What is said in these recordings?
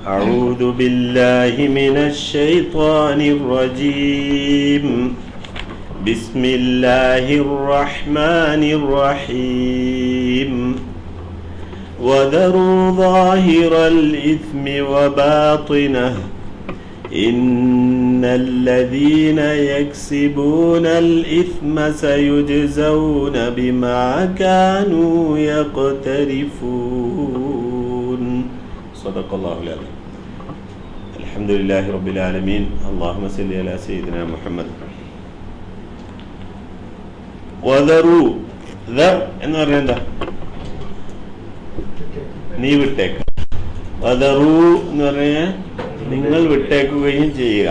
أعوذ بالله من الشيطان الرجيم بسم الله الرحمن الرحيم وذروا ظاهر الإثم وباطنه إن الذين يكسبون الإثم سيجزون بما كانوا يقترفون صدق الله العظيم الحمد لله رب العالمين اللهم صل على سيدنا محمد وذروا ذر എന്ന് പറഞ്ഞാൽ എന്താ നീ വിട്ടേക്ക വദറു എന്ന് പറഞ്ഞാൽ നിങ്ങൾ വിട്ടേക്കുകയും ചെയ്യുക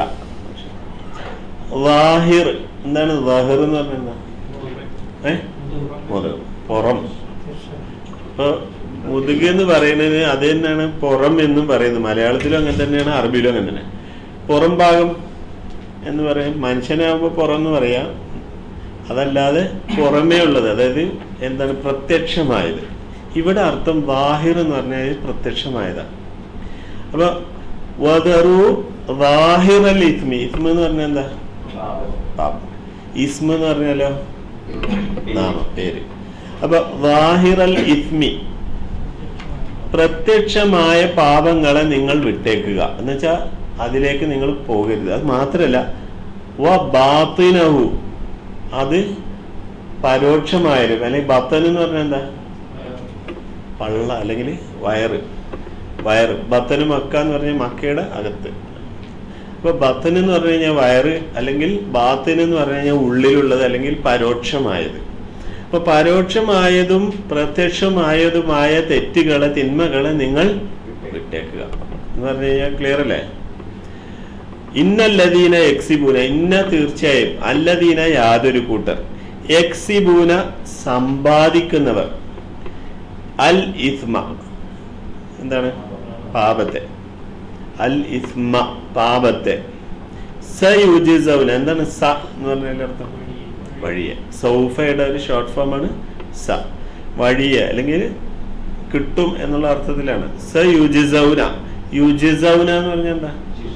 വാഹിർ എന്താണ് വാഹിർ എന്ന് പറഞ്ഞാൽ എന്താ ഏ മുതൽ പുറം ഇപ്പൊ മുതുക് എന്ന് പറയുന്നത് അത് തന്നെയാണ് പുറം എന്നും പറയുന്നത് മലയാളത്തിലും അങ്ങനെ തന്നെയാണ് അറബിയിലും അങ്ങനെ തന്നെ പുറം ഭാഗം എന്ന് പറയും മനുഷ്യനാകുമ്പോൾ പുറം എന്ന് പറയാം അതല്ലാതെ പുറമേ ഉള്ളത് അതായത് എന്താണ് പ്രത്യക്ഷമായത് ഇവിടെ അർത്ഥം വാഹിർ എന്ന് പറഞ്ഞാൽ പ്രത്യക്ഷമായതാണ് അപ്പൊ വദറു വാഹിറൽ ഇസ്മി ഇസ്മ എന്ന് പറഞ്ഞാൽ എന്താ പാപം ഇസ്മ എന്ന് പറഞ്ഞാലോ നാമം പേര് അപ്പൊ വാഹിറൽ ഇസ്മി പ്രത്യക്ഷമായ പാപങ്ങളെ നിങ്ങൾ വിട്ടേക്കുക എന്ന് വെച്ചാൽ അതിലേക്ക് നിങ്ങൾ പോകരുത് അത് മാത്രല്ല വ ബാത്തിനഹു അത് പരോക്ഷമായാലും അല്ലെങ്കിൽ ബത്തൻ എന്ന് പറഞ്ഞാൽ എന്താ പള്ള അല്ലെങ്കിൽ വയറ് വയറ് ബത്തന് മക്ക എന്ന് പറഞ്ഞാൽ മക്കയുടെ അകത്ത് അപ്പൊ ബത്തൻ എന്ന് പറഞ്ഞു കഴിഞ്ഞാൽ വയറ് അല്ലെങ്കിൽ ബാത്തിന് എന്ന് പറഞ്ഞു കഴിഞ്ഞാൽ ഉള്ളിലുള്ളത് അല്ലെങ്കിൽ പരോക്ഷമായത് അപ്പൊ പരോക്ഷമായതും പ്രത്യക്ഷമായതുമായ തെറ്റുകളെ തിന്മകളെ നിങ്ങൾ വിട്ടേക്കുക എന്ന് പറഞ്ഞു കഴിഞ്ഞാൽ ക്ലിയർ അല്ലേ ഇന്നല്ലദീന എക്സിബൂന ഇന്ന തീർച്ചയായും അല്ലദീന യാതൊരു കൂട്ടർ എക്സിബൂന സമ്പാദിക്കുന്നവർ അൽ ഇസ്മ എന്താണ് പാപത്തെ അൽ ഇസ്മ പാപത്തെ സയുജിസൗന എന്താണ് സ എന്ന് പറഞ്ഞാൽ അർത്ഥം വഴിയെ സൗഫയുടെ ഒരു ഷോർട്ട് ഫോം ആണ് സ വഴിയെ അല്ലെങ്കിൽ കിട്ടും എന്നുള്ള അർത്ഥത്തിലാണ് സ യുജിസൗന യുജിസൗന എന്ന് പറഞ്ഞാൽ എന്താ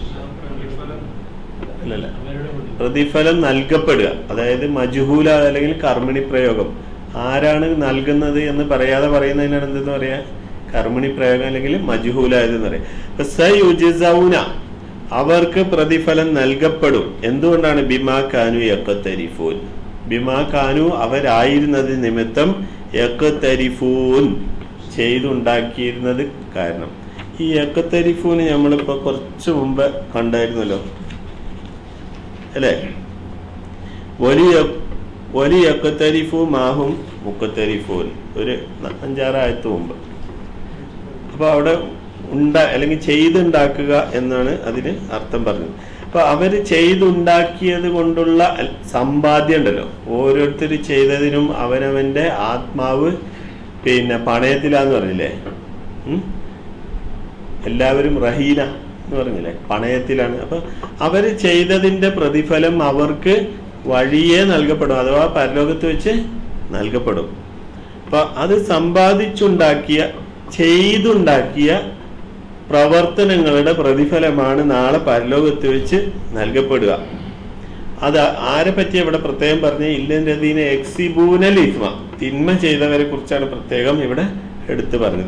അല്ലല്ല പ്രതിഫലം നൽകപ്പെടുക അതായത് മജുഹൂല അല്ലെങ്കിൽ കർമ്മിണി പ്രയോഗം ആരാണ് നൽകുന്നത് എന്ന് പറയാതെ പറയുന്നതിനാണ് എന്തെന്ന് പറയാ കർമ്മിണി പ്രയോഗം അല്ലെങ്കിൽ മജുഹൂലായത് എന്ന് പറയാം അപ്പൊ സയുജിസൗന അവർക്ക് പ്രതിഫലം നൽകപ്പെടും എന്തുകൊണ്ടാണ് ബിമാ കാനു യക്കത്തരിഫൂൻ ബിമാ കാനു അവരായിരുന്നത് നിമിത്തം യക്കത്തരിഫൂൻ ചെയ്തുണ്ടാക്കിയിരുന്നത് കാരണം ഈ യക്കത്തരിഫൂന് നമ്മളിപ്പോ കുറച്ചു മുമ്പ് കണ്ടായിരുന്നല്ലോ അല്ലേ വലിയ വലിയ യക്കത്തരിഫു മാഹും മുക്കത്തരിഫൂൻ ഒരു അഞ്ചാറായത്ത് മുമ്പ് അപ്പൊ അവിടെ ഉണ്ട അല്ലെങ്കിൽ ചെയ്തുണ്ടാക്കുക എന്നാണ് അതിന് അർത്ഥം പറഞ്ഞത് അപ്പൊ അവര് ചെയ്തുണ്ടാക്കിയത് കൊണ്ടുള്ള സമ്പാദ്യം ഉണ്ടല്ലോ ഓരോരുത്തർ ചെയ്തതിനും അവനവന്റെ ആത്മാവ് പിന്നെ പണയത്തിലാന്ന് പറഞ്ഞില്ലേ ഉം? എല്ലാവരും റഹീന എന്ന് പറഞ്ഞില്ലേ പണയത്തിലാണ് അപ്പൊ അവര് ചെയ്തതിന്റെ പ്രതിഫലം അവർക്ക് വഴിയെ നൽകപ്പെടും അഥവാ പരലോകത്ത് വെച്ച് നൽകപ്പെടും അപ്പൊ അത് സമ്പാദിച്ചുണ്ടാക്കിയ ചെയ്തുണ്ടാക്കിയ പ്രവർത്തനങ്ങളുടെ പ്രതിഫലമാണ് നാളെ പരലോകത്ത് വെച്ച് നൽകപ്പെടുക അത് ആരെ പറ്റി ഇവിടെ പ്രത്യേകം പറഞ്ഞ ഇല്ലതിനെ എക്സിബൂനൽ ഇസ്മ തിന്മ ചെയ്തവരെ കുറിച്ചാണ് പ്രത്യേകം ഇവിടെ എടുത്തു പറഞ്ഞത്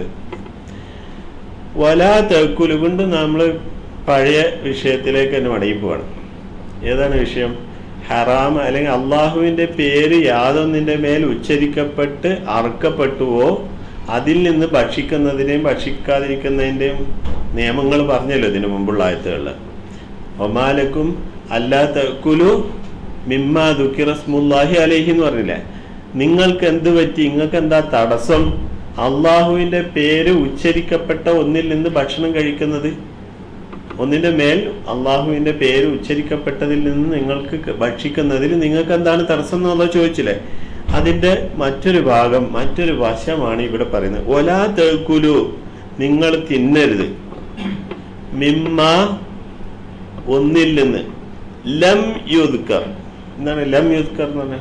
വലാ തെക്കുല് കൊണ്ട് നമ്മൾ പഴയ വിഷയത്തിലേക്ക് തന്നെ മടങ്ങി പോവാണ് ഏതാണ് വിഷയം ഹറാം അല്ലെങ്കിൽ അള്ളാഹുവിന്റെ പേര് യാതൊന്നിന്റെ മേൽ ഉച്ചരിക്കപ്പെട്ട് അറുക്കപ്പെട്ടുവോ അതിൽ നിന്ന് ഭക്ഷിക്കുന്നതിനെയും ഭക്ഷിക്കാതിരിക്കുന്നതിന്റെയും നിയമങ്ങൾ പറഞ്ഞല്ലോ ഇതിനു മുമ്പുള്ള ആയത്തുകളിൽ ഒമാലക്കും അല്ലാ തെക്കുലു മിമ്മ ദുഃഖിറസ്മുല്ലാഹി അലഹി എന്ന് പറഞ്ഞില്ലേ നിങ്ങൾക്ക് എന്ത് പറ്റി നിങ്ങൾക്ക് എന്താ തടസ്സം അള്ളാഹുവിന്റെ പേര് ഉച്ചരിക്കപ്പെട്ട ഒന്നിൽ നിന്ന് ഭക്ഷണം കഴിക്കുന്നത് ഒന്നിന്റെ മേൽ അള്ളാഹുവിന്റെ പേര് ഉച്ചരിക്കപ്പെട്ടതിൽ നിന്ന് നിങ്ങൾക്ക് ഭക്ഷിക്കുന്നതിൽ നിങ്ങൾക്ക് എന്താണ് തടസ്സം എന്നുള്ളത് ചോദിച്ചില്ലേ അതിന്റെ മറ്റൊരു ഭാഗം മറ്റൊരു വശമാണ് ഇവിടെ പറയുന്നത് ഒലാ തേക്കുലു നിങ്ങൾ തിന്നരുത് മിമ്മ ഒന്നിൽ നിന്ന് ലം യുദ്ക്കർ എന്താണ് ലം യുദ്ക്കർ എന്ന് പറഞ്ഞാൽ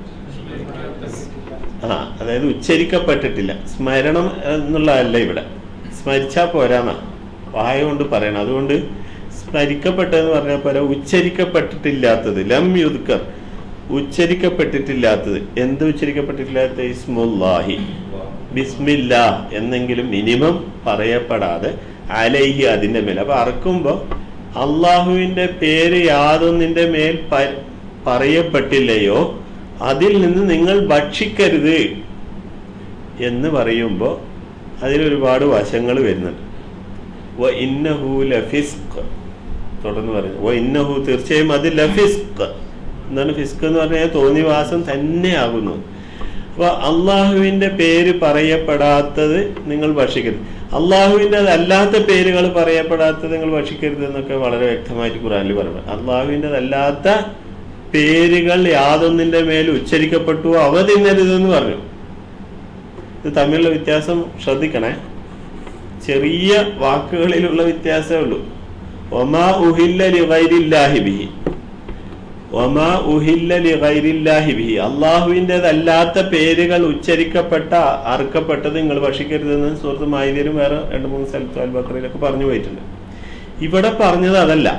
ആ അതായത് ഉച്ചരിക്കപ്പെട്ടിട്ടില്ല സ്മരണം എന്നുള്ളതല്ല ഇവിടെ സ്മരിച്ചാ പോരാന്നാ വായ കൊണ്ട് പറയണം അതുകൊണ്ട് സ്മരിക്കപ്പെട്ടതെന്ന് പറഞ്ഞ പോലെ ഉച്ചരിക്കപ്പെട്ടിട്ടില്ലാത്തത് ലം യുദ്ക്കർ ഉച്ചരിക്കപ്പെട്ടിട്ടില്ലാത്തത് എന്ത് ഉച്ചരിക്കപ്പെട്ടിട്ടില്ലാത്ത ഇസ്മുല്ലാഹി ബിസ്മില്ല എന്നെങ്കിലും മിനിമം പറയപ്പെടാതെ അലൈഹി അതിന്റെ മേൽ അപ്പൊ അറക്കുമ്പോ അള്ളാഹുവിന്റെ പേര് യാതൊന്നിന്റെ മേൽ പ- പറയപ്പെട്ടില്ലയോ അതിൽ നിന്ന് നിങ്ങൾ ഭക്ഷിക്കരുത് എന്ന് പറയുമ്പോൾ അതിലൊരുപാട് വശങ്ങൾ വരുന്നുണ്ട് വ ഇന്നഹു ലഫിസ്ക് തുടർന്ന് പറയുന്നു വ ഇന്നഹു തീർച്ചയായും അത് ലഫിസ്ക് എന്താണ് ഫിസ്ക് എന്ന് പറഞ്ഞാൽ തോന്നിവാസം തന്നെയാകുന്നു അപ്പൊ അള്ളാഹുവിന്റെ പേര് പറയപ്പെടാത്തത് നിങ്ങൾ ഭക്ഷിക്കരുത് അള്ളാഹുവിന്റെ അല്ലാത്ത പേരുകൾ പറയപ്പെടാത്തത് നിങ്ങൾ ഭക്ഷിക്കരുത് എന്നൊക്കെ വളരെ വ്യക്തമായിട്ട് ഖുറാനിൽ പറയുന്നത് അള്ളാഹുവിൻ്റെതല്ലാത്ത പേരുകൾ യാതൊന്നിന്റെ മേൽ ഉച്ചരിക്കപ്പെട്ടു അവ തിന്നരുതെന്ന് പറഞ്ഞു ഇത് തമ്മിലുള്ള വ്യത്യാസം ശ്രദ്ധിക്കണേ ചെറിയ വാക്കുകളിലുള്ള വ്യത്യാസമേ ഉള്ളൂ ഒമാ ഉഹില്ല ലിഗൈരില്ലാഹി ബിഹി ഒമാ ഉഹില്ല ലിഗൈരില്ലാഹി ബിഹി അള്ളാഹുവിൻ്റെതല്ലാത്ത പേരുകൾ ഉച്ചരിക്കപ്പെട്ട അറുക്കപ്പെട്ടത് നിങ്ങൾ ഭക്ഷിക്കരുതെന്ന് സുഹൃത്ത് മായിലും വേറെ രണ്ട് മൂന്ന് സ്ഥലത്ത് അൽബക്കറിയിലൊക്കെ പറഞ്ഞു പോയിട്ടുണ്ട് ഇവിടെ പറഞ്ഞത് അതല്ല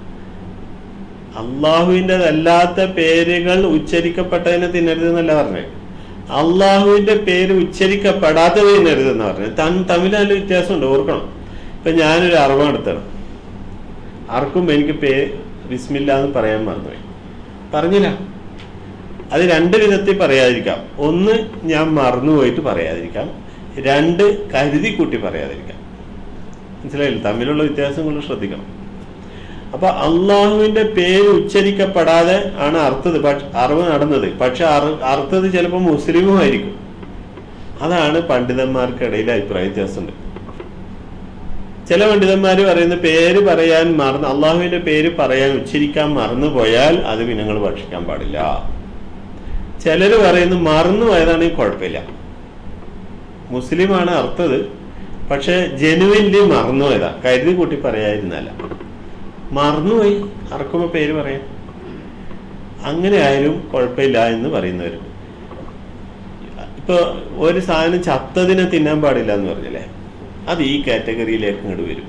അള്ളാഹുവിൻ്റെതല്ലാത്ത പേരുകൾ ഉച്ചരിക്കപ്പെട്ടതിനെ തിന്നരുതെന്നല്ല പറഞ്ഞത് അള്ളാഹുവിന്റെ പേര് ഉച്ചരിക്കപ്പെടാത്തത് തിന്നരുതെന്ന് പറഞ്ഞത് തൻ തമ്മിൽ നല്ല വ്യത്യാസമുണ്ട് ഓർക്കണം ഇപ്പൊ ഞാനൊരു അറിവ് നടത്തണം ആർക്കും എനിക്ക് പേ വിസ്മില്ല എന്ന് പറയാൻ മറന്നുപോയി പറഞ്ഞില്ല അത് രണ്ട് വിധത്തിൽ പറയാതിരിക്കാം ഒന്ന് ഞാൻ മറന്നുപോയിട്ട് പറയാതിരിക്കാം രണ്ട് കരുതി കൂട്ടി പറയാതിരിക്കാം മനസ്സിലായില്ല തമ്മിലുള്ള വ്യത്യാസങ്ങൾ ശ്രദ്ധിക്കണം അപ്പൊ അള്ളാഹുവിന്റെ പേര് ഉച്ചരിക്കപ്പെടാതെ ആണ് അർത്ഥത് പക്ഷ- അറിവ് നടന്നത് പക്ഷെ അറ- അർത്ഥത് ചിലപ്പോൾ മുസ്ലിമും ആയിരിക്കും അതാണ് പണ്ഡിതന്മാർക്കിടയിൽ അഭിപ്രായ വ്യത്യാസമുണ്ട് ചില പണ്ഡിതന്മാർ പറയുന്ന പേര് പറയാൻ മറന്ന് അള്ളാഹുവിന്റെ പേര് പറയാൻ ഉച്ചരിക്കാൻ മറന്നു പോയാൽ അത് പിന്നെ നിങ്ങൾ ഭക്ഷിക്കാൻ പാടില്ല ചിലര് പറയുന്നു മറന്നു പോയതാണെങ്കിൽ കുഴപ്പമില്ല മുസ്ലിമാണ് അർത്ഥത് പക്ഷെ ജനുവിൻലി മറന്നു പോയതാ കരുതി കൂട്ടി പറയാതിരുന്നല്ല മറന്നുപോയി അറക്കുമ്പോ പേര് പറയാം അങ്ങനെ ആയാലും കുഴപ്പമില്ല എന്ന് പറയുന്നവരും ഇപ്പൊ ഒരു സാധനം ചത്തതിനെ തിന്നാൻ പാടില്ല എന്ന് പറഞ്ഞല്ലേ അത് ഈ കാറ്റഗറിയിലേക്ക് ഇങ്ങോട്ട് വരും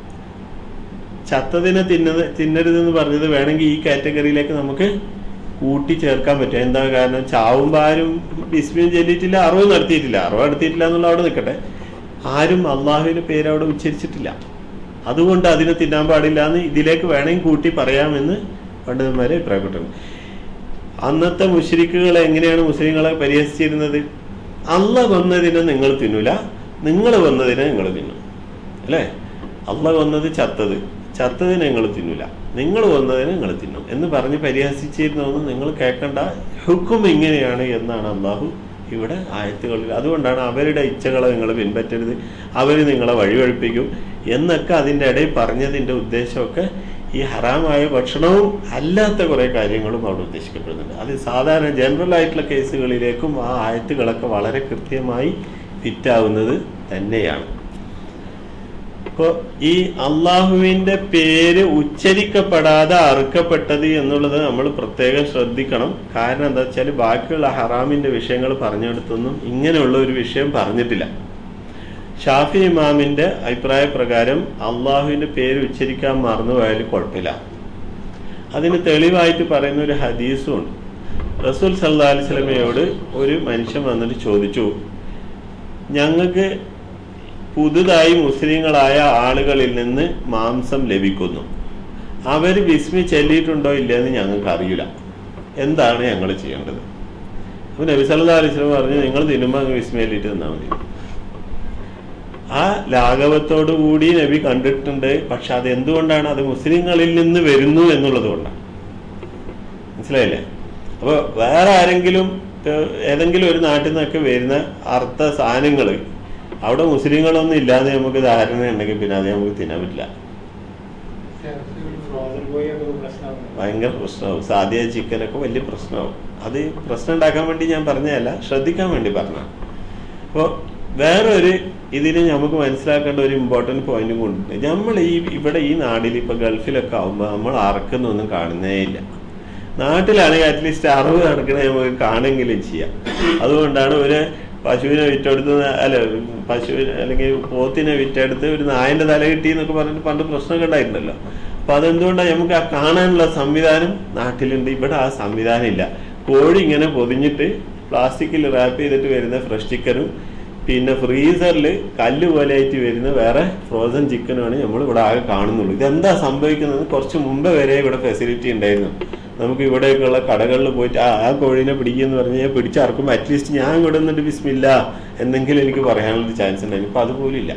ചത്തതിനെ തിന്നത് തിന്നരുതെന്ന് പറഞ്ഞത് വേണമെങ്കിൽ ഈ കാറ്റഗറിയിലേക്ക് നമുക്ക് കൂട്ടി ചേർക്കാൻ പറ്റും എന്താ കാരണം ചാവുമ്പോ ആരും ബിസ്മിയും ചൊല്ലിയിട്ടില്ല അറിവ് നടത്തിയിട്ടില്ല അറിവ് നടത്തിയിട്ടില്ല എന്നുള്ള അവിടെ നിൽക്കട്ടെ ആരും അള്ളാഹുവിന്റെ പേര് അവിടെ ഉച്ചരിച്ചിട്ടില്ല അതുകൊണ്ട് അതിനെ തിന്നാൻ പാടില്ല എന്ന് ഇതിലേക്ക് വേണമെങ്കിൽ കൂട്ടി പറയാമെന്ന് പണ്ഡിതന്മാരെ അഭിപ്രായപ്പെട്ടിട്ടുണ്ട് അന്നത്തെ മുഷരിക്കുകൾ എങ്ങനെയാണ് മുസ്ലിങ്ങളെ പരിഹസിച്ചിരുന്നത് അല്ല കൊന്നതിനെ നിങ്ങൾ തിന്നൂല നിങ്ങൾ കൊന്നതിനെ നിങ്ങൾ തിന്നും അല്ലേ അല്ല കൊന്നത് ചത്തത് ചത്തതിനെ നിങ്ങൾ തിന്നൂല നിങ്ങൾ കൊന്നതിനെ നിങ്ങൾ തിന്നും എന്ന് പറഞ്ഞ് പരിഹസിച്ചിരുന്നതൊന്നും നിങ്ങൾ കേൾക്കേണ്ട ഹുക്കും ഇങ്ങനെയാണ് എന്നാണ് അള്ളാഹു ഇവിടെ ആയത്തുകളിൽ അതുകൊണ്ടാണ് അവരുടെ ഇച്ഛകളെ നിങ്ങൾ പിൻപറ്റരുത് അവർ നിങ്ങളെ വഴിവഴിപ്പിക്കും എന്നൊക്കെ അതിൻ്റെ ഇടയിൽ പറഞ്ഞതിൻ്റെ ഉദ്ദേശമൊക്കെ ഈ ഹറാമായ ഭക്ഷണവും അല്ലാത്ത കുറേ കാര്യങ്ങളും അവിടെ ഉദ്ദേശിക്കപ്പെടുന്നുണ്ട് അത് സാധാരണ ജനറൽ ആയിട്ടുള്ള കേസുകളിലേക്കും ആ ആയത്തുകളൊക്കെ വളരെ കൃത്യമായി ഫിറ്റാവുന്നത് തന്നെയാണ് ഇപ്പോൾ ഈ അള്ളാഹുവിന്റെ പേര് ഉച്ചരിക്കപ്പെടാതെ അറുക്കപ്പെട്ടത് എന്നുള്ളത് നമ്മൾ പ്രത്യേകം ശ്രദ്ധിക്കണം കാരണം എന്താ വെച്ചാൽ ബാക്കിയുള്ള ഹറാമിന്റെ വിഷയങ്ങൾ പറഞ്ഞെടുത്തൊന്നും ഇങ്ങനെയുള്ള ഒരു വിഷയം പറഞ്ഞിട്ടില്ല ഷാഫി ഇമാമിന്റെ അഭിപ്രായ പ്രകാരം അള്ളാഹുവിന്റെ പേര് ഉച്ചരിക്കാൻ മറന്നു പോയാലും കുഴപ്പമില്ല അതിന് തെളിവായിട്ട് പറയുന്ന ഒരു ഹദീസും ഉണ്ട് റസൂൽ സല്ലാ അലൈഹി സ്വലമയോട് ഒരു മനുഷ്യൻ വന്നിട്ട് ചോദിച്ചു ഞങ്ങൾക്ക് പുതുതായി മുസ്ലിങ്ങളായ ആളുകളിൽ നിന്ന് മാംസം ലഭിക്കുന്നു അവർ വിസ്മി ചെല്ലിയിട്ടുണ്ടോ ഇല്ലയെന്ന് ഞങ്ങൾക്ക് അറിയില്ല എന്താണ് ഞങ്ങൾ ചെയ്യേണ്ടത് അപ്പൊ നബി സല്ലാ അലൈഹി സ്വലം പറഞ്ഞു നിങ്ങൾ തിന്നുമ്പോൾ അങ്ങ് വിസ്മി ചെല്ലിയിട്ട് തന്നാൽ മതി ആ ലാഘവത്തോടു കൂടി നബി കണ്ടിട്ടുണ്ട് പക്ഷെ അത് എന്തുകൊണ്ടാണ് അത് മുസ്ലിങ്ങളിൽ നിന്ന് വരുന്നു എന്നുള്ളത് കൊണ്ടാണ് മനസ്സിലായില്ലേ അപ്പൊ വേറെ ആരെങ്കിലും ഏഹ്, ഏതെങ്കിലും ഒരു നാട്ടിൽ നിന്നൊക്കെ വരുന്ന അർത്ഥ സാധനങ്ങൾ അവിടെ മുസ്ലിങ്ങളൊന്നും ഇല്ലാതെ നമുക്ക് ധാരണ ഉണ്ടെങ്കിൽ പിന്നെ അത് നമുക്ക് തിന്നാൻ പറ്റില്ല ഫ്രോസൺ പോയി ഒക്കെ പ്രശ്നമാണ് ഭയങ്കര പ്രശ്നമാവും സാധ്യ ചിക്കനൊക്കെ വലിയ പ്രശ്നമാവും അത് പ്രശ്നം ഉണ്ടാക്കാൻ വേണ്ടി ഞാൻ പറഞ്ഞതല്ല ശ്രദ്ധിക്കാൻ വേണ്ടി പറഞ്ഞ അപ്പോൾ വേറെ ഒരു ഇതിന് നമുക്ക് മനസ്സിലാക്കേണ്ട ഒരു ഇമ്പോർട്ടൻറ്റ് പോയിന്റും കൊണ്ടുണ്ട് നമ്മൾ ഈ ഇവിടെ ഈ നാട്ടിൽ ഇപ്പൊ ഗൾഫിലൊക്കെ ആവുമ്പോൾ നമ്മൾ അറക്കുന്നൊന്നും കാണുന്നേ ഇല്ല നാട്ടിലാണെങ്കിൽ അറ്റ്ലീസ്റ്റ് അറിവ് നടക്കണേ നമുക്ക് കാണുമെങ്കിലും ചെയ്യാം അതുകൊണ്ടാണ് ഒരു പശുവിനെ വിറ്റെടുത്ത് അല്ല പശുവിനെ അല്ലെങ്കിൽ പോത്തിനെ വിറ്റെടുത്ത് ഒരു നായന്റെ തല കിട്ടി എന്നൊക്കെ പറഞ്ഞിട്ട് പണ്ട് പ്രശ്നമൊക്കെ ഉണ്ടായിട്ടുണ്ടല്ലോ അപ്പൊ അതെന്തുകൊണ്ടാണ് നമുക്ക് ആ കാണാനുള്ള സംവിധാനം നാട്ടിലുണ്ട് ഇവിടെ ആ സംവിധാനം ഇല്ല കോഴി ഇങ്ങനെ പൊതിഞ്ഞിട്ട് പ്ലാസ്റ്റിക്കിൽ റാപ്പ് ചെയ്തിട്ട് വരുന്ന ഫ്രഷ് ചിക്കനും പിന്നെ ഫ്രീസറിൽ കല്ല് പോലെ ആയിട്ട് വരുന്ന വേറെ ഫ്രോസൺ ചിക്കനുമാണ് നമ്മൾ ഇവിടെ ആകെ കാണുന്നുള്ളൂ ഇതെന്താ സംഭവിക്കുന്നത് കുറച്ച് മുമ്പ് വരെ ഇവിടെ ഫെസിലിറ്റി ഉണ്ടായിരുന്നു നമുക്ക് ഇവിടെയൊക്കെയുള്ള കടകളിൽ പോയിട്ട് ആ ആ കോഴീനെ പിടിക്കുമെന്ന് പറഞ്ഞ് ഞാൻ പിടിച്ചറക്കുമ്പോൾ അറ്റ്ലീസ്റ്റ് ഞാൻ ഇവിടെ നിന്നിട്ട് ബിസ്മില്ല എന്തെങ്കിലും എനിക്ക് പറയാനുള്ള ചാൻസ് ഉണ്ടായിരുന്നു ഇപ്പം അതുപോലും ഇല്ല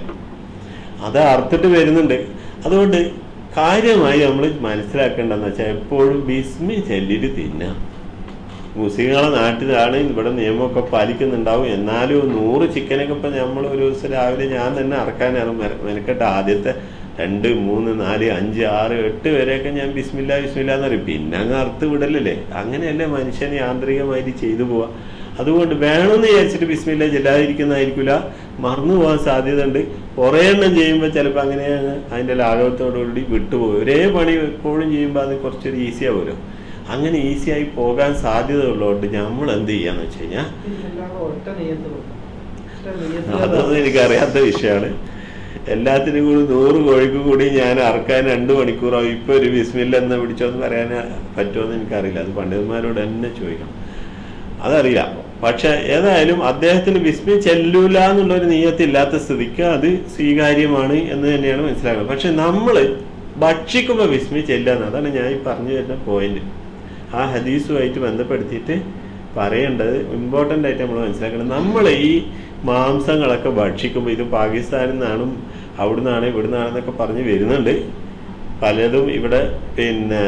അത് അറുത്തിട്ട് വരുന്നുണ്ട് അതുകൊണ്ട് കാര്യമായി നമ്മൾ മനസ്സിലാക്കേണ്ടതെന്ന് വെച്ചാൽ എപ്പോഴും ബിസ്മി ചെല്ലിട്ട് തിന്നാം മുസ്ലിങ്ങളെ നാട്ടിലാണ് ഇവിടെ നിയമമൊക്കെ പാലിക്കുന്നുണ്ടാവും എന്നാലും നൂറ് ചിക്കനൊക്കെ ഇപ്പം നമ്മൾ ഒരു ദിവസം രാവിലെ ഞാൻ തന്നെ അറക്കാനാണ് മെനക്കെട്ട് ആദ്യത്തെ രണ്ട് മൂന്ന് നാല് അഞ്ച് ആറ് എട്ട് വരെയൊക്കെ ഞാൻ ബിസ്മില്ല ബിസ്മില്ല എന്ന് പറയും പിന്നെ അങ്ങ് അറുത്ത് വിടലല്ലേ അങ്ങനെയല്ലേ മനുഷ്യൻ യാന്ത്രികമായിട്ട് ചെയ്തു പോവാ അതുകൊണ്ട് വേണമെന്ന് വിചാരിച്ചിട്ട് ബിസ്മില്ല ചെല്ലാതിരിക്കുന്നതായിരിക്കില്ല മറന്നു പോകാൻ സാധ്യത ഉണ്ട് കുറേ എണ്ണം ചെയ്യുമ്പോൾ ചിലപ്പോൾ അങ്ങനെ അങ്ങ് അതിൻ്റെ ലാഘവത്തോടുകൂടി വിട്ടുപോകും ഒരേ പണി എപ്പോഴും ചെയ്യുമ്പോൾ അത് കുറച്ചൊരു ഈസി ആവുമല്ലോ അങ്ങനെ ഈസി ആയി പോകാൻ സാധ്യത ഉള്ളതുകൊണ്ട് നമ്മൾ എന്ത് ചെയ്യാന്ന് വെച്ച് കഴിഞ്ഞാൽ എല്ലാവരും ഒറ്റ നെയ്യത്ത് കൊടുക്കണം. ഒറ്റ നെയ്യത്ത് അതൊന്നും എനിക്കറിയാത്ത വിഷയമാണ് എല്ലാത്തിനും കൂടി നൂറ് കോഴിക്ക് കൂടി ഞാൻ അറക്കാൻ രണ്ട് മണിക്കൂറാവും ഇപ്പൊ ഒരു ബിസ്മില്ല എന്ന് പിടിച്ചോന്ന് പറയാൻ പറ്റുമെന്ന് എനിക്കറിയില്ല അത് പണ്ഡിതന്മാരോട് തന്നെ ചോദിക്കണം അതറിയില്ല പക്ഷെ ഏതായാലും അദ്ദേഹത്തിന് ബിസ്മി ചെല്ലൂല എന്നുള്ള ഒരു നീയത്തില്ലാത്ത സ്ഥിതിക്ക് അത് സ്വീകാര്യമാണ് എന്ന് തന്നെയാണ് മനസ്സിലാക്കുന്നത് പക്ഷെ നമ്മൾ ഭക്ഷിക്കുമ്പോൾ ബിസ്മി ചെല്ലാന്ന് അതാണ് ഞാൻ ഈ പറഞ്ഞു വരുന്ന പോയിന്റ് ആ ഹദീസുമായിട്ട് ബന്ധപ്പെടുത്തിയിട്ട് പറയേണ്ടത് ഇമ്പോർട്ടൻ്റ് ആയിട്ട് നമ്മൾ മനസ്സിലാക്കണം നമ്മൾ ഈ മാംസങ്ങളൊക്കെ ഭക്ഷിക്കുമ്പോൾ ഇത് പാകിസ്ഥാനിൽ നിന്നാണ് അവിടുന്നാണ് ഇവിടുന്നാണെന്നൊക്കെ പറഞ്ഞ് വരുന്നുണ്ട് പലതും ഇവിടെ പിന്നെ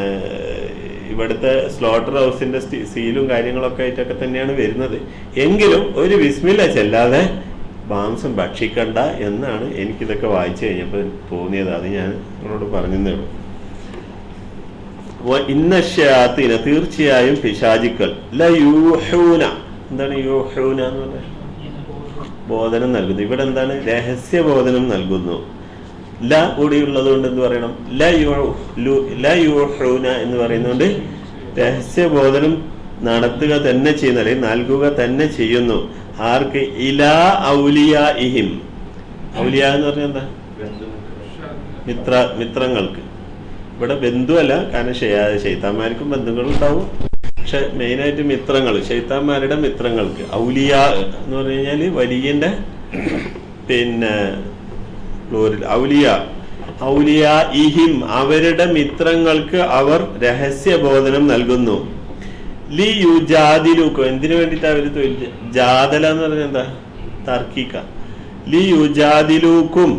ഇവിടുത്തെ സ്ലോട്ടർ ഹൗസിന്റെ സ്റ്റി- സീലും കാര്യങ്ങളൊക്കെ ആയിട്ടൊക്കെ തന്നെയാണ് വരുന്നത് എങ്കിലും ഒരു വിസ്മില്ല ചെല്ലാതെ മാംസം ഭക്ഷിക്കണ്ട എന്നാണ് എനിക്കിതൊക്കെ വായിച്ചു കഴിഞ്ഞപ്പോൾ തോന്നിയത് അത് ഞാൻ നിങ്ങളോട് പറഞ്ഞതേ ഉള്ളൂ വ- ഇന്ന ഷയാത്തിന തീർച്ചയായും പിശാചിക്കൾ ല യൂഹൂന എന്താണ് യൂഹൂന എന്ന് പറഞ്ഞാൽ ബോധനം നൽകുന്നു ഇവിടെ എന്താണ് രഹസ്യ ബോധനം നൽകുന്നു ല കൂടിയുള്ളത് കൊണ്ട് എന്ത് പറയണം ല യു- ലു- ല യൂഹൂന എന്ന് പറയുന്നതുകൊണ്ട് രഹസ്യ ബോധനം നടത്തുക തന്നെ ചെയ്യുന്നു അല്ലെങ്കിൽ നൽകുക തന്നെ ചെയ്യുന്നു ആർക്ക് ഇലാ ഔലിയ ഇഹിം ഔലിയ എന്ന് പറഞ്ഞാൽ എന്താ മിത്ര മിത്രങ്ങൾക്ക് ഇവിടെ ബന്ധുവല്ല കാരണം ശൈത്താന്മാർക്കും ബന്ധുക്കളുണ്ടാവും പക്ഷെ മെയിനായിട്ട് മിത്രങ്ങൾ ശൈത്താന്മാരുടെ മിത്രങ്ങൾക്ക് ഔലിയ എന്ന് പറഞ്ഞു കഴിഞ്ഞാൽ വലിയന്റെ പിന്നെ പ്ലൂരൽ ഔലിയ ഔലിയ ഇഹിം അവരുടെ മിത്രങ്ങൾക്ക് അവർ രഹസ്യബോധനം നൽകുന്നു ലി യുജാദിലൂക്കും എന്തിനു വേണ്ടിയിട്ട് അവര് തൊഴിൽ ജാതല എന്ന് പറഞ്ഞാൽ എന്താ തർക്കിക്ക ലി യുജാദിലൂക്കും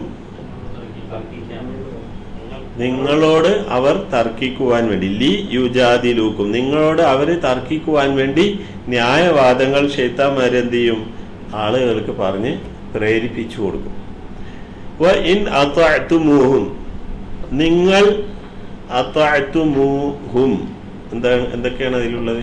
നിങ്ങളോട് അവർ തർക്കിക്കുവാൻ വേണ്ടി ലി യുജാദിലൂക്കും നിങ്ങളോട് അവര് തർക്കിക്കുവാൻ വേണ്ടി ന്യായവാദങ്ങൾ ഷെയ്ത്താന്മാരെന്ത് ചെയ്യും ആളുകൾക്ക് പറഞ്ഞ് പ്രേരിപ്പിച്ചു കൊടുക്കും വ ഇൻ അത്തഅ്തുമൂഹും നിങ്ങൾ അത്തഅ്തുമൂഹും എന്താണ് എന്തൊക്കെയാണ് അതിലുള്ളത്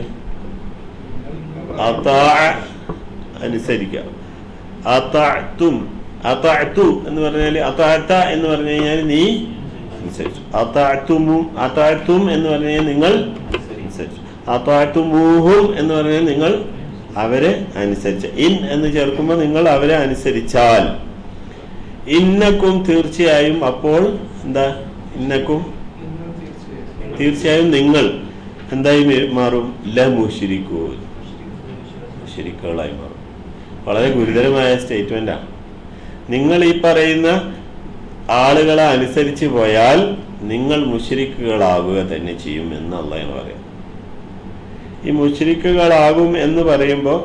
അതാഅ അനുസരിക്കുക അതാഅ്തും അതാഅ്തു എന്ന് പറഞ്ഞാൽ അതാഅത്ത എന്ന് പറഞ്ഞു കഴിഞ്ഞാൽ നീ അനുസരിച്ചു അതാഅ്തുമു അതാഅ്തും എന്ന് പറഞ്ഞു കഴിഞ്ഞാൽ നിങ്ങൾ അനുസരിച്ചു അതാഅ്തുമൂഹും എന്ന് പറഞ്ഞാൽ നിങ്ങൾ അവരെ അനുസരിച്ച ഇൻ എന്ന് ചേർക്കുമ്പോൾ നിങ്ങൾ അവരെ അനുസരിച്ചാൽ ഇന്നക്കും തീർച്ചയായും അപ്പോൾ എന്താ ഇന്നക്കും ഇന്ന് തീർച്ചയായും തീർച്ചയായും നിങ്ങൾ എന്തായി മേ- മാറും ല മുഷിരിക്കൂ മുഷിരിക്കുകളായി മാറും വളരെ ഗുരുതരമായ സ്റ്റേറ്റ്മെന്റാണ് നിങ്ങൾ ഈ പറയുന്ന ആളുകളെ അനുസരിച്ച് പോയാൽ നിങ്ങൾ മുഷിരിക്കുകളാവുക തന്നെ ചെയ്യും എന്ന് അള്ളാഹ് പറയാം ഈ മുഷിരിക്കുകളാകും എന്ന് പറയുമ്പോൾ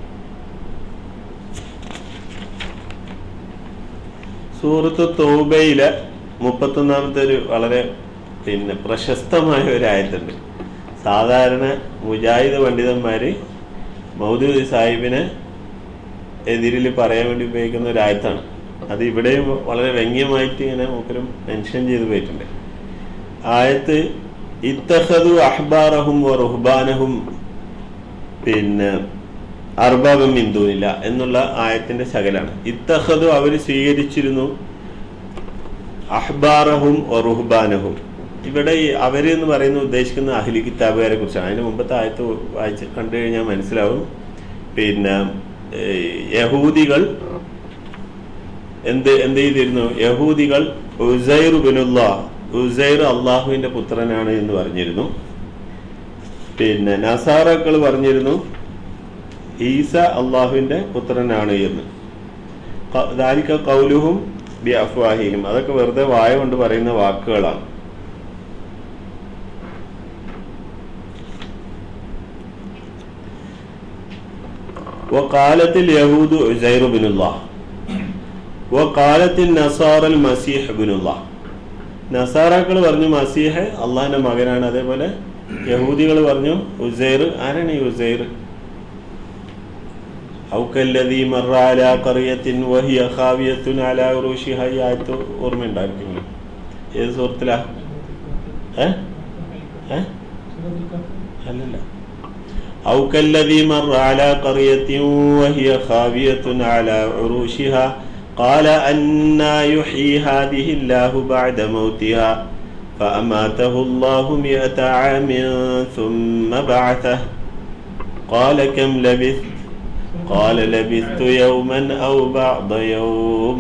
സൂറത്ത് തോബയിലെ മുപ്പത്തൊന്നാമത്തെ ഒരു വളരെ പിന്നെ പ്രശസ്തമായ ഒരു ആയത്തുണ്ട് സാധാരണ മുജാഹിദ് പണ്ഡിതന്മാര് മൗദൂദ് സാഹിബിനെ എതിരിൽ പറയാൻ വേണ്ടി ഉപയോഗിക്കുന്ന ഒരു ആയത്താണ് അത് ഇവിടെയും വളരെ വ്യംഗ്യമായിട്ട് ഇങ്ങനെ മൂപ്പരും മെൻഷൻ ചെയ്തു പോയിട്ടുണ്ട് ആയത്ത് ഇത്തഹദു അഹ്ബാറഹും റുഹ്ബാനഹും പിന്നെ അർബാബം ബിന്ദുവില്ല എന്നുള്ള ആയത്തിന്റെ ശകലാണ് ഇത്തഹദു അവർ സ്വീകരിച്ചിരുന്നു അഹ്ബാറഹും റുഹ്ബാനഹും ഇവിടെ ഈ അവര് എന്ന് പറയുന്ന ഉദ്ദേശിക്കുന്ന അഹ്ലി കിതാബുകാരെ കുറിച്ചാണ് അതിന് മുമ്പത്തെ ആയത്ത് വായിച്ച് കണ്ടു കഴിഞ്ഞാൽ മനസ്സിലാവും പിന്നെ ഏഹ്, യഹൂദികൾ എന്ത് എന്ത് ചെയ്തിരുന്നു യഹൂദികൾ ഉസൈർ ബിനുള്ള ഉസൈർ അള്ളാഹുവിന്റെ പുത്രനാണ് എന്ന് പറഞ്ഞിരുന്നു പിന്നെ നസാറക്കൾ പറഞ്ഞിരുന്നു ഈസ അള്ളാഹുവിന്റെ പുത്രനാണ് എന്ന് ക- ദാലിക കൗലുഹും ബി അഫ്വാഹിഹിം അതൊക്കെ വെറുതെ വായ കൊണ്ട് പറയുന്ന വാക്കുകളാണ് وقالت اليهود عزير بن الله وقالت النصارى المسيح بن الله നസാറാക്കൾ പറഞ്ഞു മസീഹ് അള്ളാഹിന്റെ മകനാണ് അതേപോലെ യഹൂദികൾ പറഞ്ഞു ഉസൈർ ആരാണ് ഈ ഉസൈർ ഔക്കല്ലദീ മറ അലാ ഖറിയത്തിൻ വഹിയ ഖാവിയത്തുൻ അലാ ഉറൂഷിഹ ഈ ആയത്ത് ഓർമ്മയുണ്ടായിരിക്കും ഏത് സുഹൃത്തിലാ ഏ ഏ അല്ലല്ല أو كالذي مر على قرية وهي خاوية على عروشها قال أنا يحيي هذه الله بعد موتها فأماته الله مئة عام ثم بعثه قال كم لبثت قال لبثت يوما أو بعض يوم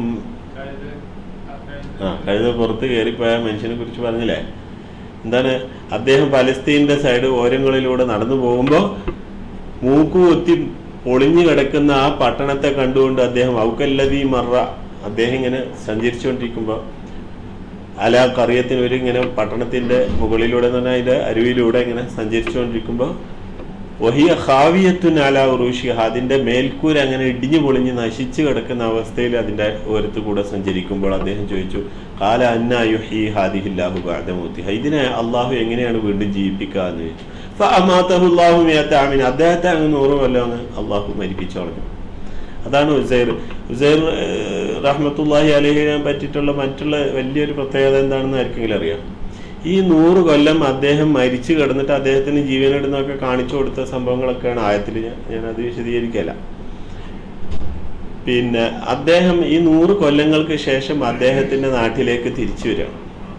ആ കഴുത പുറത്ത് കയറിപ്പോയ മനുഷ്യനെ കുറിച്ച് പറഞ്ഞില്ലേ എന്താണ് അദ്ദേഹം പലസ്തീന്റെ സൈഡ് ഓരങ്ങളിലൂടെ നടന്നു പോകുമ്പോൾ മൂക്കുകുത്തി പൊളിഞ്ഞു കിടക്കുന്ന ആ പട്ടണത്തെ കണ്ടുകൊണ്ട് അദ്ദേഹം ഔക്കല്ലതി മറ അദ്ദേഹം ഇങ്ങനെ സഞ്ചരിച്ചുകൊണ്ടിരിക്കുമ്പോൾ അല കറിയത്തിന് ഒരു ഇങ്ങനെ പട്ടണത്തിന്റെ മുകളിലൂടെ എന്ന് പറഞ്ഞാൽ അതിന്റെ അരുവിലൂടെ ഇങ്ങനെ സഞ്ചരിച്ചുകൊണ്ടിരിക്കുമ്പോൾ വഹിയ ഹാവിയത്തുൻ അല ഉറൂഷിഹ അതിന്റെ മേൽക്കൂര അങ്ങനെ ഇടിഞ്ഞു പൊളിഞ്ഞ് നശിച്ചു കിടക്കുന്ന അവസ്ഥയിൽ അതിന്റെ ഓരത്ത് കൂടെ സഞ്ചരിക്കുമ്പോൾ അദ്ദേഹം ചോദിച്ചു കാല അന്നായുഹി ഹാദിഹില്ലാഹു ബാദമൂത്തിഹ ഇതിനെ അള്ളാഹു എങ്ങനെയാണ് വീണ്ടും ജീവിപ്പിക്കുക എന്ന് ചോദിച്ചു ഫഅമാതഹുല്ലാഹു മിയത്ത ആമിൻ അദ്ദേഹത്തെ അങ്ങ് നൂറ് കൊല്ലം അങ്ങ് അള്ളാഹു മരിപ്പിച്ചു കളഞ്ഞു അതാണ് ഉസൈർ ഉസൈർ ഏഹ്, റഹ്മത്തുള്ളാഹി അലഹിനെ പറ്റിയിട്ടുള്ള മറ്റുള്ള വലിയൊരു പ്രത്യേകത എന്താണെന്ന് ആർക്കെങ്കിലും അറിയാം ഈ നൂറ് കൊല്ലം അദ്ദേഹം മരിച്ചു കിടന്നിട്ട് അദ്ദേഹത്തിന് ജീവനെടുന്നൊക്കെ കാണിച്ചു കൊടുത്ത സംഭവങ്ങളൊക്കെയാണ് ആയത്തിൽ ഞാൻ ഞാൻ അത് വിശദീകരിക്കല പിന്നെ അദ്ദേഹം ഈ നൂറ് കൊല്ലങ്ങൾക്ക് ശേഷം അദ്ദേഹത്തിന്റെ നാട്ടിലേക്ക് തിരിച്ചു വരികയാണ്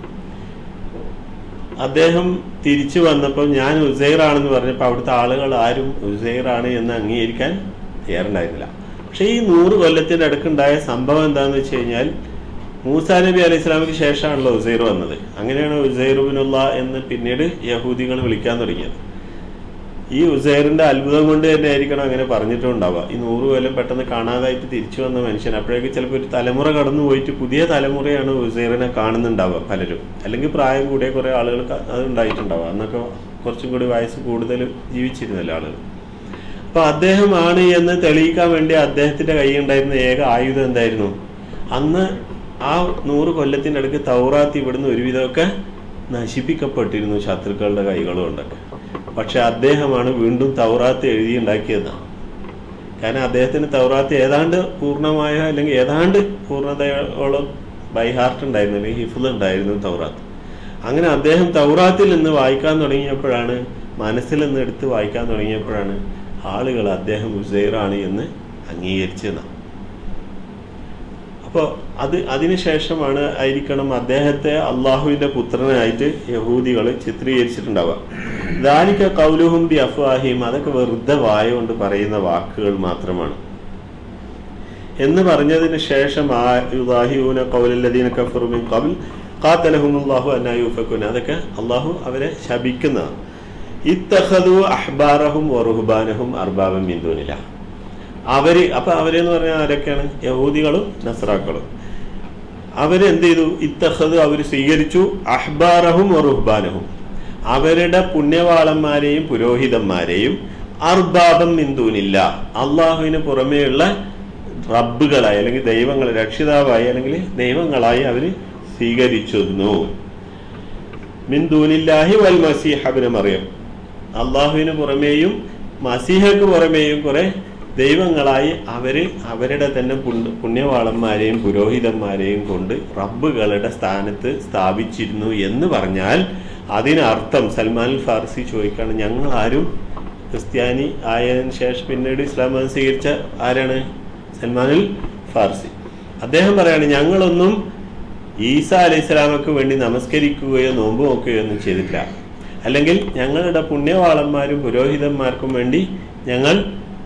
അദ്ദേഹം തിരിച്ചു വന്നപ്പോൾ ഞാൻ ഉസൈറാണെന്ന് പറഞ്ഞപ്പോൾ അവിടുത്തെ ആളുകൾ ആരും ഉസൈറാണ് എന്ന് അംഗീകരിക്കാൻ തയ്യാറുണ്ടായിരുന്നില്ല പക്ഷെ ഈ നൂറ് കൊല്ലത്തിന്റെ അടുക്കുണ്ടായ സംഭവം എന്താണെന്ന് വെച്ച് കഴിഞ്ഞാൽ മൂസാ നബി അലൈഹി ഇസ്ലാമിക്ക് ശേഷമാണല്ലോ ഉസൈർ വന്നത് അങ്ങനെയാണ് ഉസൈറുബിനുള്ള എന്ന് പിന്നീട് യഹൂദികൾ വിളിക്കാൻ തുടങ്ങിയത് ഈ ഉസൈറിന്റെ അത്ഭുതം കൊണ്ട് തന്നെ ആയിരിക്കണം അങ്ങനെ പറഞ്ഞിട്ടുണ്ടാവുക ഈ നൂറ് കൊല്ലം പെട്ടെന്ന് കാണാതായിട്ട് തിരിച്ചു വന്ന മനുഷ്യൻ അപ്പോഴേക്ക് ചിലപ്പോൾ ഒരു തലമുറ കടന്നു പോയിട്ട് പുതിയ തലമുറയാണ് ഉസൈറിനെ കാണുന്നുണ്ടാവുക പലരും അല്ലെങ്കിൽ പ്രായം കൂടിയ കുറെ ആളുകൾ അത് ഉണ്ടായിട്ടുണ്ടാവുക അന്നൊക്കെ കുറച്ചും കൂടി വയസ്സ് കൂടുതൽ ജീവിച്ചിരുന്നല്ലോ ആളുകൾ അപ്പൊ അദ്ദേഹമാണ് എന്ന് തെളിയിക്കാൻ വേണ്ടി അദ്ദേഹത്തിന്റെ കയ്യിലുണ്ടായിരുന്ന ഏക ആയുധം എന്തായിരുന്നു അന്ന് ആ നൂറ് കൊല്ലത്തിന്റെ അടുക്ക് തൗറാത്ത് ഇവിടുന്ന് ഒരുവിധമൊക്കെ നശിപ്പിക്കപ്പെട്ടിരുന്നു ശത്രുക്കളുടെ കൈകൾ കൊണ്ടൊക്കെ പക്ഷെ അദ്ദേഹമാണ് വീണ്ടും തൗറാത്ത് എഴുതിയുണ്ടാക്കിയതാണ് കാരണം അദ്ദേഹത്തിന് തൗറാത്ത് ഏതാണ്ട് പൂർണ്ണമായ അല്ലെങ്കിൽ ഏതാണ്ട് പൂർണ്ണതയോളം ബൈഹാർട്ട് ഉണ്ടായിരുന്നു അല്ലെങ്കിൽ ഹിഫുൽ ഉണ്ടായിരുന്നു തൗറാത്ത് അങ്ങനെ അദ്ദേഹം തൗറാത്തിൽ നിന്ന് വായിക്കാൻ തുടങ്ങിയപ്പോഴാണ് മനസ്സിൽ നിന്ന് എടുത്ത് വായിക്കാൻ തുടങ്ങിയപ്പോഴാണ് ആളുകൾ അദ്ദേഹം ഉസൈറാണ് എന്ന് അംഗീകരിച്ചത് അപ്പോൾ അത് അതിനുശേഷമാണ് ആയിരിക്കണം അദ്ദേഹത്തെ അള്ളാഹുവിന്റെ പുത്രനായിട്ട് യഹൂദികൾ ചിത്രീകരിച്ചിട്ടുണ്ടാവുക ദാനിക്ക കൗലുഹും ബി അഫ്വാഹിം അതൊക്കെ വെറുതെ വായ കൊണ്ട് പറയുന്ന വാക്കുകൾ മാത്രമാണ് എന്ന് പറഞ്ഞതിന് ശേഷം ആ യുദാഹിഊന കൗലല്ലദീന കഫറു മിൻ ഖബൽ ഖാതലഹുമുല്ലാഹു അന്നാ യൂഫക്കുന അതൊക്കെ അള്ളാഹു അവരെ ശപിക്കുന്നതാണ് ഇത്തഖദു അഹ്ബാറഹും വറുഹ്ബാനഹും അർബാബൻ മിൻ ദൂനില്ല അവര് അപ്പൊ അവരെന്ന് പറഞ്ഞാൽ ആരൊക്കെയാണ് യഹൂദികളും നസ്രാക്കളും അവരെന്ത് ചെയ്തു ഇത്തഹദ് അവർ സ്വീകരിച്ചു അഹ്ബാറഹും റുഹ്ബാനഹും അവരുടെ പുണ്യവാളന്മാരെയും പുരോഹിതന്മാരെയും അർബാബം മിന്ദൂനില്ല അള്ളാഹുവിന് പുറമേയുള്ള റബ്ബുകളായി അല്ലെങ്കിൽ ദൈവങ്ങൾ രക്ഷിതാവായി അല്ലെങ്കിൽ ദൈവങ്ങളായി അവർ സ്വീകരിച്ചിരുന്നു മിന്ദൂനില്ലാഹി വൽ മസീഹബിന് മറിയം അള്ളാഹുവിന് പുറമേയും മസീഹക്ക് പുറമേയും കുറെ ദൈവങ്ങളായി അവര് അവരുടെ തന്നെ പുണ്യ- പുണ്യവാളന്മാരെയും പുരോഹിതന്മാരെയും കൊണ്ട് റബ്ബുകളുടെ സ്ഥാനത്ത് സ്ഥാപിച്ചിരുന്നു എന്ന് പറഞ്ഞാൽ അതിനർത്ഥം സൽമാൻ അൽ ഫാർസി ചോദിക്കാണ് ഞങ്ങൾ ആരും ക്രിസ്ത്യാനി ആയതിനു ശേഷം പിന്നീട് ഇസ്ലാം മതം സ്വീകരിച്ച ആരാണ് സൽമാനുൽ ഫാർസി അദ്ദേഹം പറയാണ് ഞങ്ങളൊന്നും ഈസ അലൈഹി സ്വലാമക്ക് വേണ്ടി നമസ്കരിക്കുകയോ നോമ്പ് നോക്കുകയോ ഒന്നും ചെയ്തിട്ടില്ല അല്ലെങ്കിൽ ഞങ്ങളുടെ പുണ്യവാളന്മാരും പുരോഹിതന്മാർക്കും വേണ്ടി ഞങ്ങൾ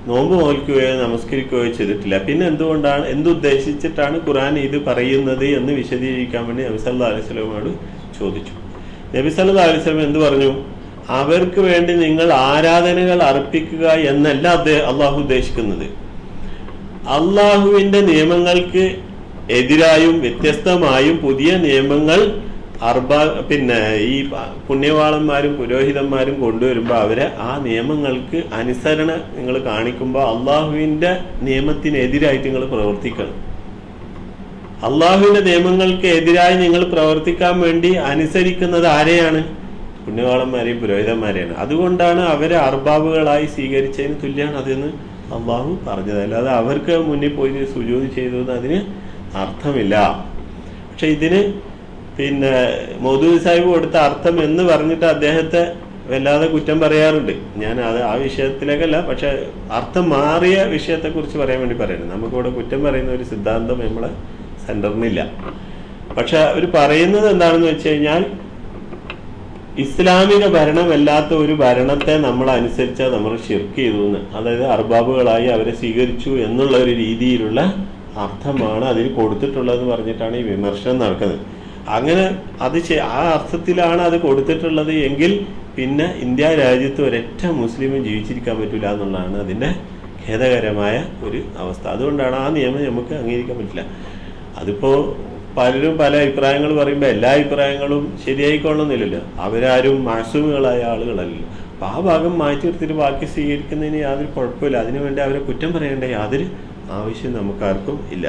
നോമ്പ് നോൽക്കുകയോ നമസ്കരിക്കുകയോ ചെയ്തിട്ടില്ല പിന്നെ എന്തുകൊണ്ടാണ് എന്തുദ്ദേശിച്ചിട്ടാണ് ഖുറാൻ ഇത് പറയുന്നത് എന്ന് വിശദീകരിക്കാൻ വേണ്ടി നബി സല്ലാ അലൈഹി സ്വലമോട് ചോദിച്ചു നബി സല്ലാ അലൈഹി സ്വലം എന്ത് പറഞ്ഞു അവർക്ക് വേണ്ടി നിങ്ങൾ ആരാധനകൾ അർപ്പിക്കുക എന്നല്ല അദ്ദേഹം അള്ളാഹു ഉദ്ദേശിക്കുന്നത് അള്ളാഹുവിന്റെ നിയമങ്ങൾക്ക് എതിരായും വ്യത്യസ്തമായും പുതിയ നിയമങ്ങൾ അർബ പിന്നെ ഈ പ- പുണ്യവാളന്മാരും പുരോഹിതന്മാരും കൊണ്ടുവരുമ്പോൾ അവരെ ആ നിയമങ്ങൾക്ക് അനുസരണ നിങ്ങൾ കാണിക്കുമ്പോൾ അള്ളാഹുവിന്റെ നിയമത്തിനെതിരായിട്ട് നിങ്ങൾ പ്രവർത്തിക്കണം അള്ളാഹുവിന്റെ നിയമങ്ങൾക്ക് എതിരായി നിങ്ങൾ പ്രവർത്തിക്കാൻ വേണ്ടി അനുസരിക്കുന്നത് ആരെയാണ് പുണ്യവാളന്മാരെയും പുരോഹിതന്മാരെയാണ് അതുകൊണ്ടാണ് അവരെ അർബാബുകളായി സ്വീകരിച്ചതിന് തുല്യമാണ് അതെന്ന് അള്ളാഹു പറഞ്ഞത് അല്ലാതെ അവർക്ക് മുന്നിൽ പോയി സുജൂതി ചെയ്തു എന്ന് അതിന് അർത്ഥമില്ല പക്ഷെ ഇതിന് പിന്നെ മൗദൂദ് സാഹിബ് കൊടുത്ത അർത്ഥം എന്ന് പറഞ്ഞിട്ട് അദ്ദേഹത്തെ വല്ലാതെ കുറ്റം പറയാറുണ്ട് ഞാൻ അത് ആ വിഷയത്തിലേക്കല്ല പക്ഷെ അർത്ഥം മാറിയ വിഷയത്തെക്കുറിച്ച് പറയാൻ വേണ്ടി പറയുന്നത് നമുക്കിവിടെ കുറ്റം പറയുന്ന ഒരു സിദ്ധാന്തം നമ്മളെ സെന്ററിനില്ല പക്ഷെ അവർ പറയുന്നത് എന്താണെന്ന് വെച്ച് കഴിഞ്ഞാൽ ഇസ്ലാമിക ഭരണമല്ലാത്ത ഒരു ഭരണത്തെ നമ്മൾ അനുസരിച്ചാൽ നമ്മൾ ഷിർക്ക് ചെയ്തു എന്ന് അതായത് അർബാബുകളായി അവരെ സ്വീകരിച്ചു എന്നുള്ള ഒരു രീതിയിലുള്ള അർത്ഥമാണ് അതിന് കൊടുത്തിട്ടുള്ളതെന്ന് പറഞ്ഞിട്ടാണ് ഈ വിമർശനം നടക്കുന്നത് അങ്ങനെ അത് ചെ- ആ അർത്ഥത്തിലാണ് അത് കൊടുത്തിട്ടുള്ളത് എങ്കിൽ പിന്നെ ഇന്ത്യ രാജ്യത്ത് ഒരൊറ്റ മുസ്ലിമും ജീവിച്ചിരിക്കാൻ പറ്റില്ല എന്നുള്ളതാണ് അതിൻ്റെ ഖേദകരമായ ഒരു അവസ്ഥ അതുകൊണ്ടാണ് ആ നിയമം നമുക്ക് അംഗീകരിക്കാൻ പറ്റില്ല അതിപ്പോ പലരും പല അഭിപ്രായങ്ങൾ പറയുമ്പോൾ എല്ലാ അഭിപ്രായങ്ങളും ശരിയായിക്കൊള്ളുന്നില്ലല്ലോ അവരാരും മാസൂമുകളായ ആളുകളല്ലല്ലോ അപ്പൊ ആ ഭാഗം മാറ്റി നിർത്തിയിട്ട് ബാക്കി സ്വീകരിക്കുന്നതിന് യാതൊരു കുഴപ്പമില്ല അതിനുവേണ്ടി അവരെ കുറ്റം പറയേണ്ട യാതൊരു ആവശ്യം നമുക്കാർക്കും ഇല്ല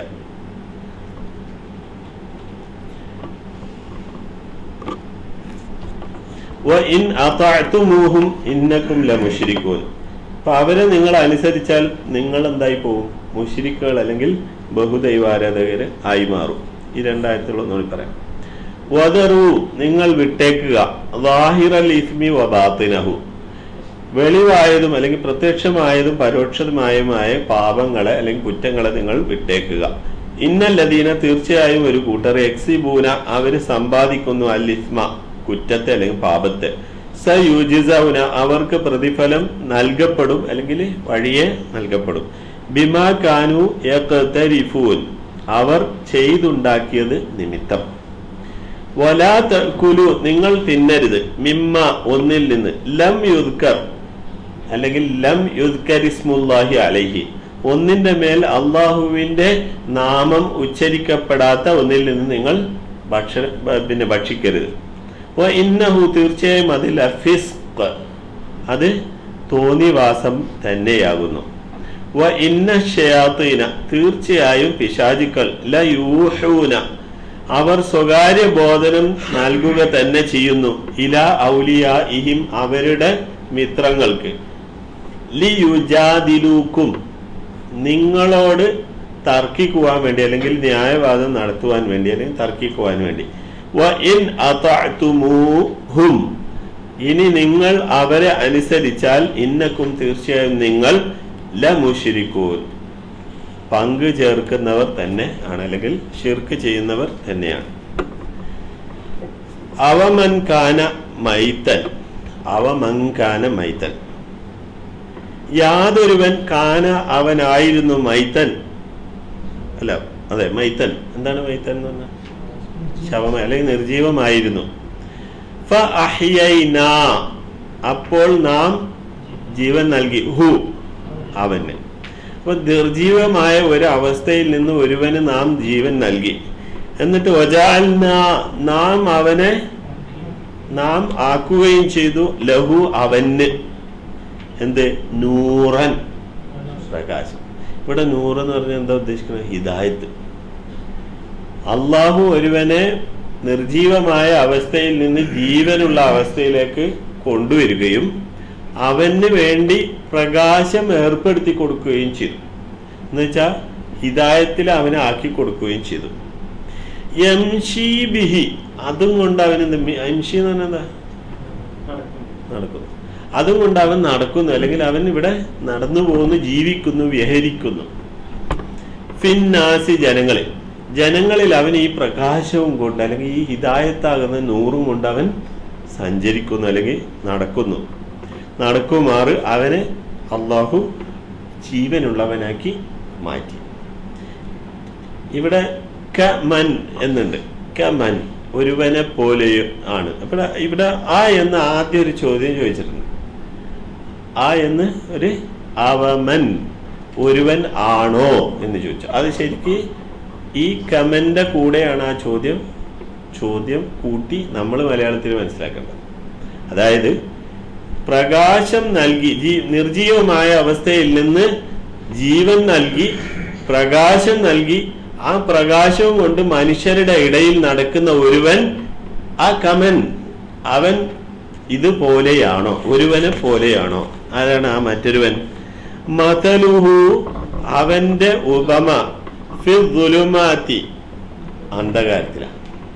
ഇൻ അതാഴ്ത്തുമൂഹും ഇന്നക്കും ലമുഷിരിക്കൂൻ അപ്പൊ അവരെ നിങ്ങൾ അനുസരിച്ചാൽ നിങ്ങൾ എന്തായി പോകും മുഷിരിക്കുകൾ അല്ലെങ്കിൽ ബഹുദൈവാരാധകര് ആയി മാറും ഈ രണ്ടായിരത്തിലുള്ള ഒന്നുകൂടി പറയാം വദറു നിങ്ങൾ വിട്ടേക്കുക ലാഹിറൽ ഇസ്മി വബാത്തിനഹു വെളിവായതും അല്ലെങ്കിൽ പ്രത്യക്ഷമായതും പരോക്ഷമായതുമായ പാപങ്ങളെ അല്ലെങ്കിൽ കുറ്റങ്ങളെ നിങ്ങൾ വിട്ടേക്കുക ഇന്നല്ലദീന തീർച്ചയായും ഒരു കൂട്ടർ എക്സിബൂന അവര് സമ്പാദിക്കുന്നു അല്ലിസ്മ കുറ്റത്തെ അല്ലെങ്കിൽ പാപത്തെ സയുജിസൗന അവർക്ക് പ്രതിഫലം നൽകപ്പെടും അല്ലെങ്കിൽ വഴിയെ നൽകപ്പെടും ബിമാ കാനു യഖ്തരിഫൂൻ അവർ ചെയ്തുണ്ടാക്കിയത് നിമിത്തം വലാ കുലു നിങ്ങൾ തിന്നരുത് മിമ്മ ഒന്നിൽ നിന്ന് ലം യുദ്കർ അല്ലെങ്കിൽ ലം യുദ്കരിസ്മുല്ലാഹി അലൈഹി ഒന്നിന്റെ മേൽ അള്ളാഹുവിന്റെ നാമം ഉച്ചരിക്കപ്പെടാത്ത ഒന്നിൽ നിന്ന് നിങ്ങൾ ഭക്ഷ ബ- പിന്നെ ഭക്ഷിക്കരുത് വ ഇന്നഹു തീർച്ചയായും അതിൽ അഫിസ്ക് അത് തോന്നിവാസം തന്നെയാകുന്നു വ ഇന്ന ഷയാത്തീന തീർച്ചയായും പിശാചുക്കൾ ല യൂഹൂന അവർ സ്വകാര്യ ബോധനം നൽകുക തന്നെ ചെയ്യുന്നു ഇല ഔലിയ ഇഹിം അവരുടെ മിത്രങ്ങൾക്ക് ലിയുജാദിലൂക്കും നിങ്ങളോട് തർക്കിക്കുവാൻ വേണ്ടി അല്ലെങ്കിൽ ന്യായവാദം നടത്തുവാൻ വേണ്ടി അല്ലെങ്കിൽ തർക്കിക്കുവാൻ വേണ്ടി വ ഇൻ അതഅ്തുമൂഹും ഇനി നിങ്ങൾ അവരെ അനുസരിച്ചാൽ ഇന്നക്കും തീർച്ചയായും നിങ്ങൾ ലമുഷിരിക്കൂൻ പങ്ക് ചേർക്കുന്നവർ തന്നെ ആണ് അല്ലെങ്കിൽ ഷിർക്ക് ചെയ്യുന്നവർ തന്നെയാണ് അവമൻ കാന മൈത്തൻ അവമൻ കാന മൈത്തൻ യാതൊരുവൻ കാന അവനായിരുന്നു മൈത്തൻ അല്ല അതെ മൈത്തൻ എന്താണ് മൈത്തൻ എന്ന് പറഞ്ഞാൽ ശവമായി അല്ലെങ്കിൽ നിർജീവമായിരുന്നു ഫ അഹ്യൈനാ. അപ്പോൾ നാം ജീവൻ നൽകി ഹു അവന് അപ്പൊ നിർജീവമായ ഒരു അവസ്ഥയിൽ നിന്ന് ഒരുവന് നാം ജീവൻ നൽകി എന്നിട്ട് വജാൽന നാം അവനെ നാം ആക്കുകയും ചെയ്തു ലഹു അവന് എന്ത് നൂറൻ പ്രകാശം ഇവിടെ നൂറ് എന്ന് പറഞ്ഞാൽ എന്താ ഉദ്ദേശിക്കുന്നത് ഹിദായത്ത് അള്ളാഹു ഒരുവനെ നിർജീവമായ അവസ്ഥയിൽ നിന്ന് ജീവനുള്ള അവസ്ഥയിലേക്ക് കൊണ്ടുവരികയും അവന് വേണ്ടി പ്രകാശം ഏർപ്പെടുത്തി കൊടുക്കുകയും ചെയ്തു എന്നുവെച്ചാൽ ഹിദായത്തിൽ അവനെ ആക്കി കൊടുക്കുകയും ചെയ്തു യംഷി ബിഹി അതും കൊണ്ട് അവൻ എന്ത് മി- യംഷി എന്ന് പറഞ്ഞാൽ എന്താ നടക്കുന്നു അതും കൊണ്ട് അവൻ നടക്കുന്നു അല്ലെങ്കിൽ അവൻ ഇവിടെ നടന്നു പോകുന്നു ജീവിക്കുന്നു വിഹരിക്കുന്നു ഫിന്നാസി ജനങ്ങളിൽ ജനങ്ങളിൽ അവൻ ഈ പ്രകാശവും കൊണ്ട് അല്ലെങ്കിൽ ഈ ഹിദായത്താകുന്ന നൂറും കൊണ്ട് അവൻ സഞ്ചരിക്കുന്നു അല്ലെങ്കിൽ നടക്കുന്നു നടക്കുമാറ് അവനെ അള്ളാഹു ജീവനുള്ളവനാക്കി മാറ്റി ഇവിടെ ക മൻ എന്നുണ്ട് ക മൻ ഒരുവനെ പോലെയോ ആണ് അപ്പോൾ ഇവിടെ ആ എന്ന് ആദ്യം ഒരു ചോദ്യം ചോദിച്ചിട്ടുണ്ട് ആ എന്ന് ഒരു അവമൻ ഒരുവൻ ആണോ എന്ന് ചോദിച്ചു അത് ശരിക്ക് ഈ കമന്റെ കൂടെയാണ് ആ ചോദ്യം ചോദ്യം കൂട്ടി നമ്മൾ മലയാളത്തിൽ മനസ്സിലാക്കേണ്ടത് അതായത് പ്രകാശം നൽകി ജീ നിർജീവമായ അവസ്ഥയിൽ നിന്ന് ജീവൻ നൽകി പ്രകാശം നൽകി ആ പ്രകാശവും കൊണ്ട് മനുഷ്യരുടെ ഇടയിൽ നടക്കുന്ന ഒരുവൻ ആ കമൻ അവൻ ഇതുപോലെയാണോ ഒരുവനെ പോലെയാണോ ആരാണ് ആ മറ്റൊരുവൻ മതലുഹു അവന്റെ ഉപമ ഫിദ്ദുലുമാത്തി അന്ധകാരത്തിലാണ്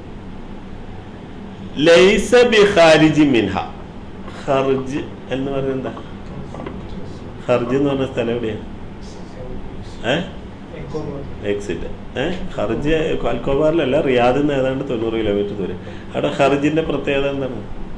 ലൈസ ബിഖാരിജി മിൻഹ ഖർജ് എന്ന് പറഞ്ഞ എന്താ ഖർജ് എന്ന് പറഞ്ഞ സ്ഥലം എവിടെയാണ് ഏഹ് എക്സിറ്റ് ഏഹ് ഖർജ് അൽക്കോബാറിലല്ല റിയാദിൽ നിന്ന് ഏതാണ്ട് തൊണ്ണൂറ് കിലോമീറ്റർ ദൂരം അവിടെ ഖർജിന്റെ പ്രത്യേകത എന്താണ്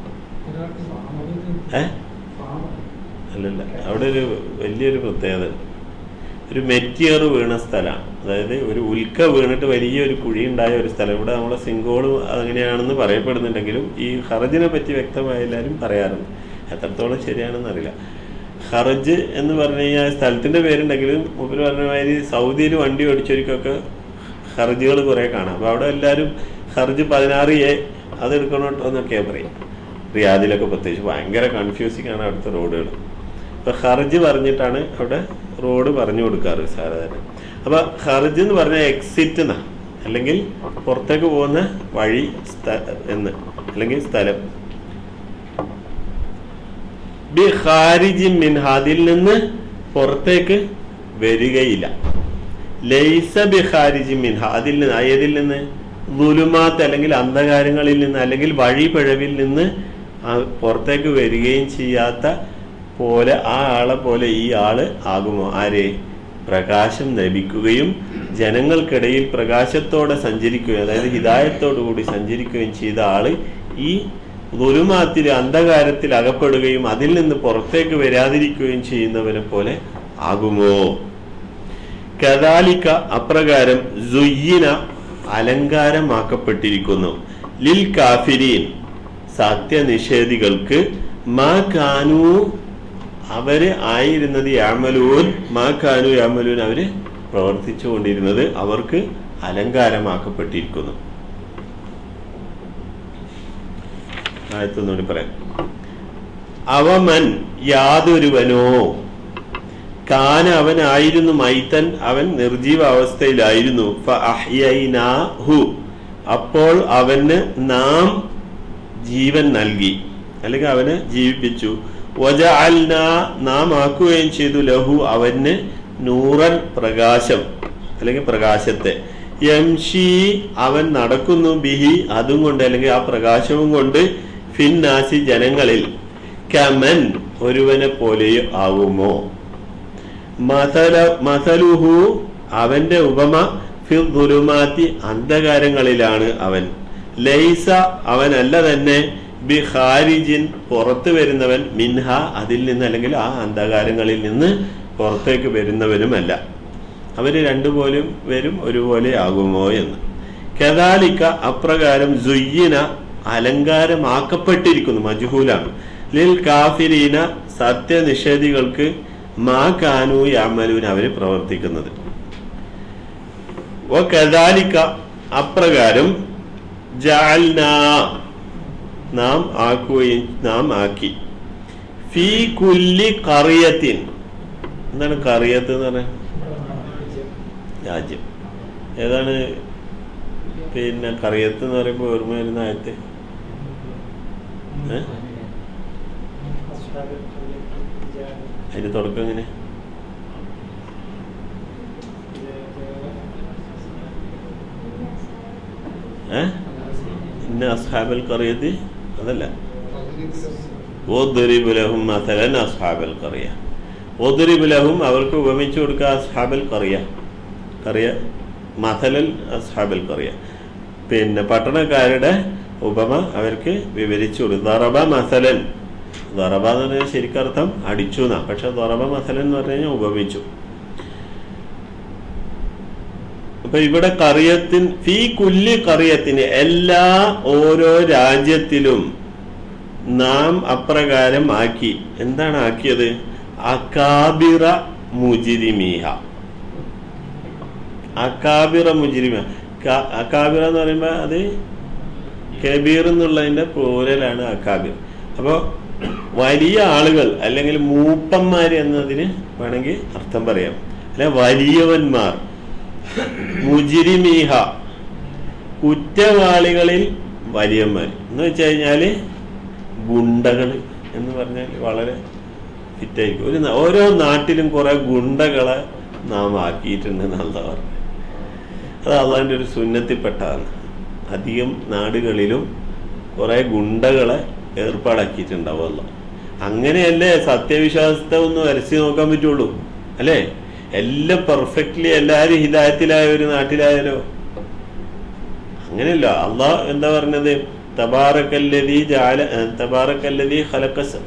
ഏഹ് അല്ലല്ല അവിടെ ഒരു വലിയൊരു പ്രത്യേകത ഉണ്ട്. ഒരു മെറ്റിയർ വീണ സ്ഥലമാണ് അതായത് ഒരു ഉൽക്ക വീണിട്ട് വലിയൊരു കുഴി ഉണ്ടായ ഒരു സ്ഥലം ഇവിടെ നമ്മളെ സിംഗോള് അങ്ങനെയാണെന്ന് പറയപ്പെടുന്നുണ്ടെങ്കിലും ഈ ഹറജിനെ പറ്റി വ്യക്തമായി എല്ലാവരും പറയാറുണ്ട് എത്രത്തോളം ശരിയാണെന്ന് അറിയില്ല ഹറജ് എന്ന് പറഞ്ഞു കഴിഞ്ഞാൽ സ്ഥലത്തിന്റെ പേരുണ്ടെങ്കിലും മുമ്പിൽ പറഞ്ഞ മാതിരി സൗദിയിൽ വണ്ടി ഓടിച്ചവർക്കൊക്കെ ഹർജുകൾ കുറെ കാണാം അപ്പൊ അവിടെ എല്ലാവരും ഹർജ് പതിനാറ് എ അത് എടുക്കണോ എന്നൊക്കെയാ പറയും റിയാദിലൊക്കെ പ്രത്യേകിച്ച് ഭയങ്കര കൺഫ്യൂസിങ് ആണ് അവിടുത്തെ റോഡുകൾ അപ്പൊ ഹർജ് പറഞ്ഞിട്ടാണ് അവിടെ റോഡ് പറഞ്ഞു കൊടുക്കാറ് സാധാരണ അപ്പൊ ഹർജ് എന്ന് പറഞ്ഞ എക്സിറ്റ് എന്നാ അല്ലെങ്കിൽ പുറത്തേക്ക് പോകുന്ന വഴി സ്ഥ- എന്ന് അല്ലെങ്കിൽ സ്ഥലം ബി ഖാരിജി മിൻഹ അതിൽ നിന്ന് പുറത്തേക്ക് വരികയില്ല ലൈസ ബി ഖാരിജി മിൻഹ അതിൽ നിന്ന് ഏതിൽ നിന്ന് ദുലുമാത്ത് അല്ലെങ്കിൽ അന്ധകാരങ്ങളിൽ നിന്ന് അല്ലെങ്കിൽ വഴി പിഴവിൽ നിന്ന് ആ പുറത്തേക്ക് വരികയും ചെയ്യാത്ത പോലെ ആ ആളെ പോലെ ഈ ആള് ആകുമോ ആരെ പ്രകാശം ലഭിക്കുകയും ജനങ്ങൾക്കിടയിൽ പ്രകാശത്തോടെ സഞ്ചരിക്കുകയും അതായത് ഹിതായത്തോടു കൂടി സഞ്ചരിക്കുകയും ചെയ്ത ആള് ഈ ദുരുമാത്തിൽ അന്ധകാരത്തിൽ അകപ്പെടുകയും അതിൽ നിന്ന് പുറത്തേക്ക് വരാതിരിക്കുകയും ചെയ്യുന്നവനെ പോലെ ആകുമോ കദാലിക്ക അപ്രകാരം സുയ്യിന അലങ്കാരമാക്കപ്പെട്ടിരിക്കുന്നു ലിൽ കാഫിരീൻ സത്യനിഷേധികൾക്ക് മാ കാനു അവര് ആയിരുന്നത് യാമലൂൻ മാ കാനു യാമലൂൻ അവര് പ്രവർത്തിച്ചു കൊണ്ടിരുന്നത് അവർക്ക് അലങ്കാരമാക്കപ്പെട്ടിരിക്കുന്നു ആയത്തൊന്നുകൂടി പറയാം അവമൻ യാതൊരുവനോ കാന അവനായിരുന്നു മൈത്തൻ അവൻ നിർജീവ അവസ്ഥയിലായിരുന്നു ഫ അഹ്യൈനാഹു. അപ്പോൾ അവന് നാം ജീവൻ നൽകി അല്ലെങ്കിൽ അവനെ ജീവിപ്പിച്ചു വജഅൽന നാം ആക്കുകയും ചെയ്തു ലഹു അവന് നൂറൻ പ്രകാശം അല്ലെങ്കിൽ പ്രകാശത്തെ യംഷി അവൻ നടക്കുന്നു ബിഹി അതും കൊണ്ട് അല്ലെങ്കിൽ ആ പ്രകാശവും കൊണ്ട് ഫിന്നാസി ജനങ്ങളിൽ കമൻ ഒരുവനെ പോലെയോ ആവുമോ മതല മതലുഹു അവന്റെ ഉപമ ഫിൽ ദുലുമാത്തി അന്ധകാരങ്ങളിലാണ് അവൻ ലൈസ അവനല്ല തന്നെ ബി ഖാരിജിൻ പുറത്തു വരുന്നവൻ മിൻഹ അതിൽ നിന്ന് അല്ലെങ്കിൽ ആ അന്ധകാരങ്ങളിൽ നിന്ന് പുറത്തേക്ക് വരുന്നവനുമല്ല അവര് രണ്ടുപോലും വരും ഒരുപോലെ ആകുമോ എന്ന് കദാലിക്ക അപ്രകാരം സുയ്യിന അലങ്കാരമാക്കപ്പെട്ടിരിക്കുന്നു മജുഹൂലാണ് ലിൽ കാഫിരീന സത്യനിഷേധികൾക്ക് മാ കാനു യാമലൂൻ അവര് പ്രവർത്തിക്കുന്നത് വ കദാലിക്ക അപ്രകാരം ജഅൽന നാം ആക്കുകയും നാം ആക്കി ഫീ കുല്ലി കറിയത്തിൻ എന്താണ് കറിയത്ത് എന്ന് പറഞ്ഞാൽ രാജ്യം ഏതാണ് പിന്നെ കറിയത്ത് എന്ന് പറയുമ്പോൾ ഓർമ്മ വരുന്ന ആയത്ത് ഏ? അതിന്റെ തുടക്കം എങ്ങനെ ഏ ഇന്ന അസ്ഹാബൽ കറിയത്ത് അതല്ല ഓദ്രിബ് ലഹും മസലൻ അസ്ഹാബൽ കറിയ ഓദ്രിബ് ലഹും അവർക്ക് ഉപമിച്ചു കൊടുക്കുക അസ്ഹാബൽ കറിയ കറിയ മസലൻ അസ്ഹാബൽ കറിയ പിന്നെ പട്ടണക്കാരുടെ ഉപമ അവർക്ക് വിവരിച്ചു കൊടുക്കും ദറബ മസലൻ ദറബ എന്ന് പറഞ്ഞാൽ ശരിക്കർത്ഥം അടിച്ചു എന്നാ പക്ഷെ ദറബ മസലൻ എന്ന് പറഞ്ഞു കഴിഞ്ഞാൽ ഉപമിച്ചു അപ്പൊ ഇവിടെ കറിയത്തിൻ ഫീ കുല്ലി കറിയത്തിന് എല്ലാ ഓരോ രാജ്യത്തിലും നാം അപ്രകാരം ആക്കി എന്താണ് ആക്കിയത് അകാബിറ മുജിരിമീഹ അകാബിറ മുജിരിമ ക- അകാബിറ എന്ന് പറയുമ്പോ അത് കബീർ എന്നുള്ളതിന്റെ പ്ലൂരലാണ് അക്കാബിർ അപ്പോൾ വലിയ ആളുകൾ അല്ലെങ്കിൽ മൂപ്പന്മാര് എന്നതിന് വേണമെങ്കിൽ അർത്ഥം പറയാം അല്ലെ വലിയവന്മാർ മുജിരിമീഹ കുറ്റവാളികളിൽ വലിയന്മാർ എന്ന് വെച്ച് കഴിഞ്ഞാല് ഗുണ്ടകൾ എന്ന് പറഞ്ഞാൽ വളരെ ഫിറ്റായിരിക്കും ഒരു ന- ഓരോ നാട്ടിലും കുറെ ഗുണ്ടകളെ നാം ആക്കിയിട്ടുണ്ട് എന്നുള്ള പറഞ്ഞു അത് അള്ളാഹിൻ്റെ ഒരു സുന്നത്തിൽപ്പെട്ടതാണ് അധികം നാടുകളിലും കുറെ ഗുണ്ടകളെ ഏർപ്പാടാക്കിയിട്ടുണ്ടാവുമല്ലോ അങ്ങനെയല്ലേ സത്യവിശ്വാസത്തെ ഒന്ന് വരച്ച് നോക്കാൻ പറ്റുള്ളൂ അല്ലേ എല്ലാം പെർഫെക്റ്റ്ലി എല്ലാവരും ഹിതായത്തിലായ ഒരു നാട്ടിലായാലോ അങ്ങനെയല്ല അള്ളാഹ് എന്താ പറഞ്ഞത് തബാറക്കല്ലതി ജാല തബാറക്കല്ലതി ഖലഖസ്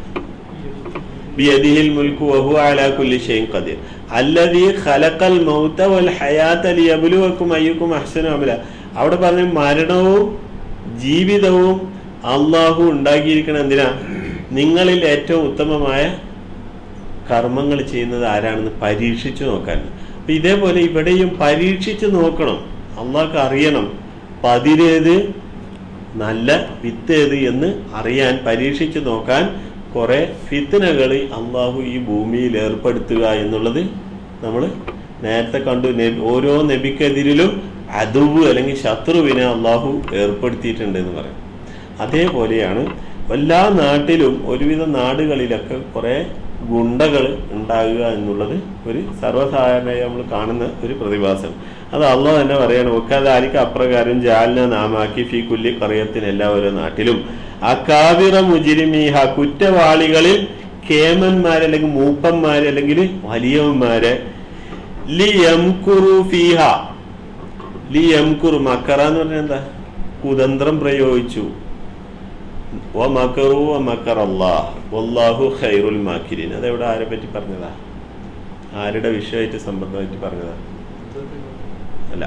ബിയദിഹിൽ മുൽക്കു വഹു അലാ കുല്ലി ഷൈഇൻ ഖദീർ അല്ലദീ ഖലഖൽ മൗത വൽ ഹയാത ലിയബ്ലുവക്കും അയ്യുക്കും അഹ്സനു അമല അവിടെ പറഞ്ഞ മരണവും ജീവിതവും അള്ളാഹു ഉണ്ടാക്കിയിരിക്കണം എന്തിനാ നിങ്ങളിൽ ഏറ്റവും ഉത്തമമായ കർമ്മങ്ങൾ ചെയ്യുന്നത് ആരാണെന്ന് പരീക്ഷിച്ചു നോക്കാൻ അപ്പൊ ഇതേപോലെ ഇവിടെയും പരീക്ഷിച്ചു നോക്കണം അള്ളാഹ്ക്ക് അറിയണം പതിരേത് നല്ല വിത്ത് ഏത് എന്ന് അറിയാൻ പരീക്ഷിച്ചു നോക്കാൻ കുറെ ഫിത്തനകൾ അള്ളാഹു ഈ ഭൂമിയിൽ ഏർപ്പെടുത്തുക എന്നുള്ളത് നമ്മൾ നേരത്തെ കണ്ടു നബി- ഓരോ നബിക്കെതിരിലും അതുവ് അല്ലെങ്കിൽ ശത്രുവിനെ അള്ളാഹു ഏർപ്പെടുത്തിയിട്ടുണ്ട് എന്ന് പറയും അതേപോലെയാണ് എല്ലാ നാട്ടിലും ഒരുവിധ നാടുകളിലൊക്കെ കുറെ ഗുണ്ടകൾ ഉണ്ടാകുക എന്നുള്ളത് ഒരു സർവ്വസാധാരണയായി നമ്മൾ കാണുന്ന ഒരു പ്രതിഭാസം അത് അള്ളാഹ് തന്നെ പറയാണ് ഒക്കാതാലിക്ക് അപ്രകാരം ജാലിന നാമാക്കി ഫി കുല്ലി കറിയത്തിന് എല്ലാ ഓരോ നാട്ടിലും അക്കാബിറ മുജിരിമീഹ കുറ്റവാളികളിൽ കേമന്മാര് അല്ലെങ്കിൽ മൂപ്പന്മാര് അല്ലെങ്കിൽ വലിയവന്മാര് ലി യംകുറു ഫീഹ ലി യംകുറു മക്കറ എന്ന് പറഞ്ഞാൽ എന്താ കുതന്ത്രം പ്രയോഗിച്ചു വമക്കറു വമക്കർ അല്ലാഹ് വല്ലാഹു ഖൈറുൽ മാക്കിരീൻ അതെവിടെ ആരെ പറ്റി പറഞ്ഞതാ ആരുടെ വിഷയമായിട്ട് സംബന്ധമായിട്ട് പറഞ്ഞതാ അല്ല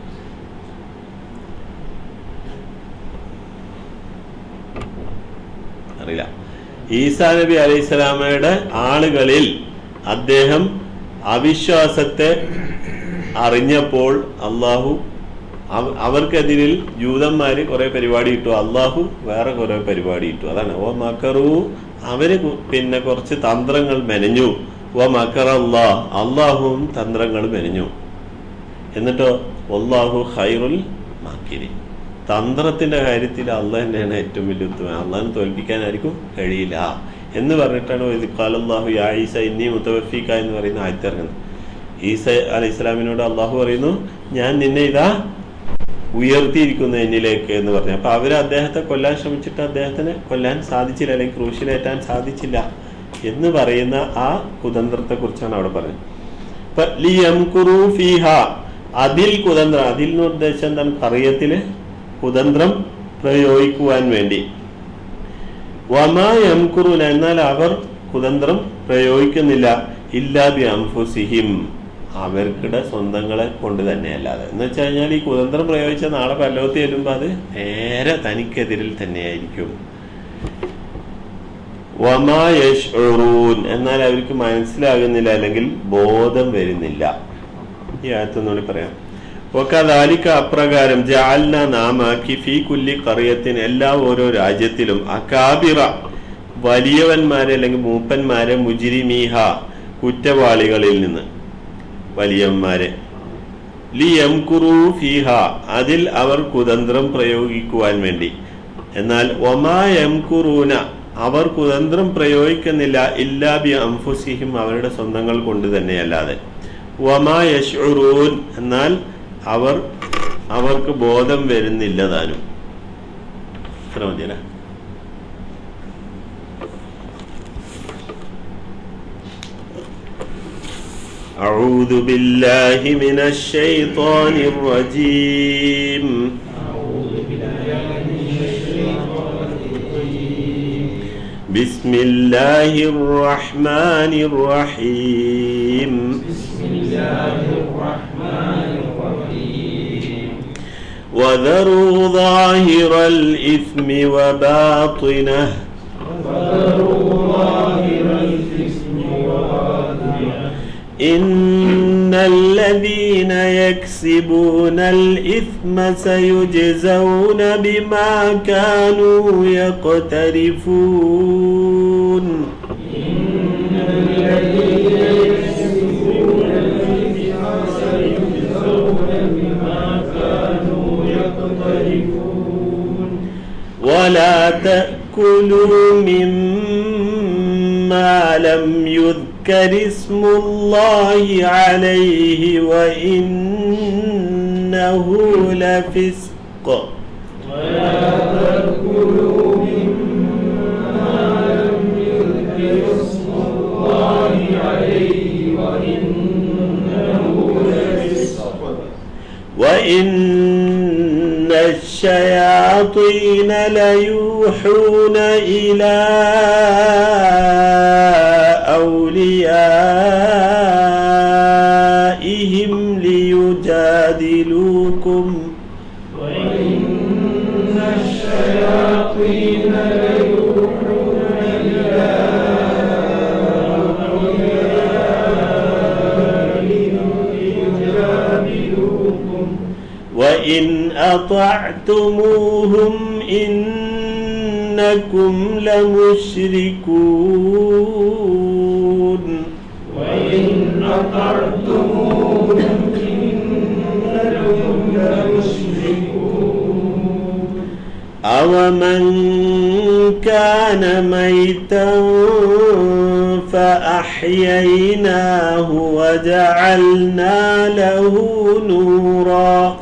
അറിയില്ല ഈസാ നബി അലൈഹി സ്വലാമയുടെ ആളുകളിൽ അദ്ദേഹം അവിശ്വാസത്തെ അറിഞ്ഞപ്പോൾ അള്ളാഹു അവ- അവർക്കെതിരിൽ ജൂതന്മാര് കുറെ പരിപാടി ഇട്ടു അള്ളാഹു വേറെ കുറെ പരിപാടി ഇട്ടു അതാണ് ഓ മക്കറു അവര് കു- പിന്നെ കുറച്ച് തന്ത്രങ്ങൾ മെനഞ്ഞു ഓ മക്കർ അള്ളാഹ് അള്ളാഹുവും തന്ത്രങ്ങൾ മെനഞ്ഞു എന്നിട്ടോ അള്ളാഹു ഖൈറുൽ മാക്കിരി തന്ത്രത്തിന്റെ കാര്യത്തിൽ അള്ളാഹ് തന്നെയാണ് ഏറ്റവും വലിയ ഉത്തമം അള്ളാഹിനെ തോൽപ്പിക്കാനായിരിക്കും കഴിയില്ല എന്ന് പറഞ്ഞിട്ടാണ് ഇത് കാലല്ലാഹു യാ ഈസ ഇന്നി മുത്തവഫീക്ക എന്ന് പറയുന്ന ആയത്തിറങ്ങുന്നത് ഈസ അലൈഹി ഇസ്ലാമിനോട് അള്ളാഹു പറയുന്നു ഞാൻ നിന്നെ ഇതാ ഉയർത്തിയിരിക്കുന്നു എന്നിലേക്ക് എന്ന് പറഞ്ഞു അപ്പൊ അവര് അദ്ദേഹത്തെ കൊല്ലാൻ ശ്രമിച്ചിട്ട് അദ്ദേഹത്തിനെ കൊല്ലാൻ സാധിച്ചില്ല അല്ലെങ്കിൽ ക്രൂശിലേറ്റാൻ സാധിച്ചില്ല എന്ന് പറയുന്ന ആ കുതന്ത്രത്തെ കുറിച്ചാണ് അവിടെ പറയുന്നത് ഇപ്പൊ ലിയംകുറു ഫീഹ അതിൽ കുതന്ത്രം അതിൽ എന്ന് ഉദ്ദേശിച്ച എന്താണ് കറിയത്തില് കുതന്ത്രം പ്രയോഗിക്കുവാൻ വേണ്ടി വമാ യംകുറുന എന്നാൽ അവർ കുതന്ത്രം പ്രയോഗിക്കുന്നില്ല ഇല്ലാബി അംഫുസിഹിം അവർക്കിടെ സ്വന്തങ്ങളെ കൊണ്ട് തന്നെയല്ലാതെ എന്ന് വെച്ച് കഴിഞ്ഞാൽ ഈ കുതന്ത്രം പ്രയോഗിച്ച നാളെ പരലോകത്ത് ചെല്ലുമ്പോൾ അത് നേരെ തനിക്കെതിരിൽ തന്നെയായിരിക്കും വമാ യഷ്ഉറൂൻ എന്നാൽ അവർക്ക് മനസ്സിലാകുന്നില്ല അല്ലെങ്കിൽ ബോധം വരുന്നില്ല ഈ ആയത്തൊന്നുകൂടി പറയാം ഒക്കതാലിക്ക അപ്രകാരം ജാൽന നാമാക്കി ഫീ കുല്ലി കറിയത്തിന് എല്ലാ ഓരോ രാജ്യത്തിലും അകാബിറ വലിയവന്മാരെ അല്ലെങ്കിൽ മൂപ്പന്മാരെ മുജിരിമീഹ കുറ്റവാളികളിൽ നിന്ന് വലിയന്മാരെ ലി യംകുറു ഫീഹ അതിൽ അവർ കുതന്ത്രം പ്രയോഗിക്കുവാൻ വേണ്ടി എന്നാൽ ഒമാ യംകുറൂന അവർ കുതന്ത്രം പ്രയോഗിക്കുന്നില്ല ഇല്ലാ ബി അംഫുസിഹിം അവരുടെ സ്വന്തങ്ങൾ കൊണ്ട് തന്നെയല്ലാതെ വമാ യഷ്ഉറൂൻ എന്നാൽ അവർ അവർക്ക് ബോധം വരുന്നില്ല താനും ഇത്ര മതിയല്ലേ أعوذ بالله من الشيطان الرجيم بسم الله الرحمن الرحيم بسم الله الرحمن الرحيم وذروا ظاهر الإثم وباطنه وذروا ظاهر الإثم وباطنه إن الذين يكسبون الإثم سيجزون بما كانوا يقترفون إن الذين يكسبون الإثم سيجزون بما كانوا يقترفون ولا تأكلوا مما لم يذكر اسم الله عليه وإنه لفسق ولا تأكلوا مما لم يذكر اسم الله عليه وإنه لفسق وإن الشياطين ليوحون إلى أوليائهم ليجادلوكم وإن الشياطين ليوحون إلى أوليائهم ليجادلوكم وإن أطعتموهم إنكم لمشركون وإن أطعتموهم إنكم لمشركون أومن كان ميتا فأحييناه وجعلنا له نورا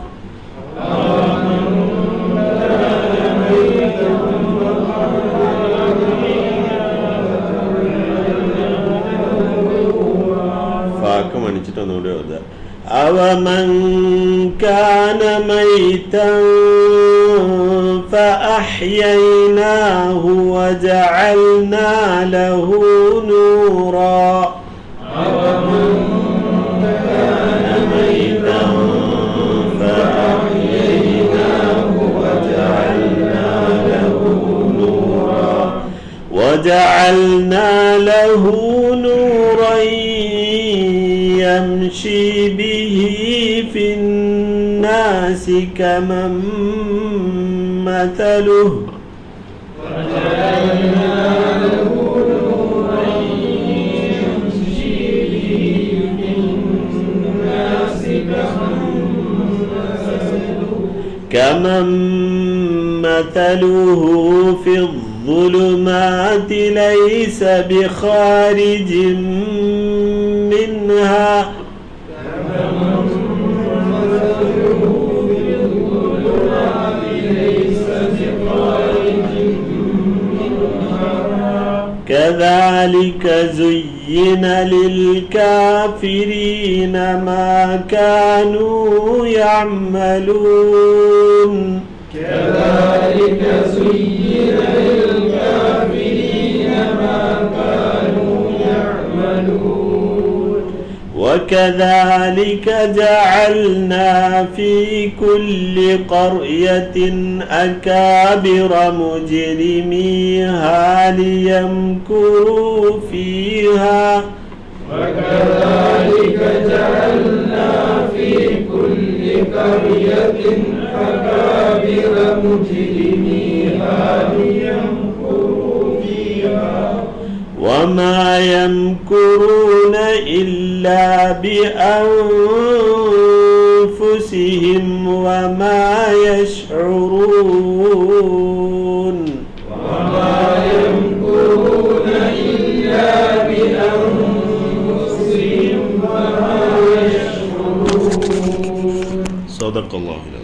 ഫാക്ക് മണിച്ചിട്ടൊന്നുകൂടി ഓതുക അവമൻ കാന മൈതൻ فأحييناه وجعلنا له نورا أومن كان ميتا فأحييناه وجعلنا له نورا وجعلنا له نورا يمشي به في الناس كمن مثله وجعلنا له نورا يمشي به في الناس كمن مثله في الظلمات ليس بخارج منها كذلك زين للكافرين ما كانوا يعملون كذلك زين للكافرين ما كانوا يعملون وكذلك جعلنا في كل قرية أكابر مجرميها ليمكروا فيها وكذلك جعلنا في كل قرية أكابر مجرميها ليمكروا فيها وما يمكرون إلا بأنفسهم وما يشعرون وما يمكرون إلا بأنفسهم وما يشعرون صدق الله العظيم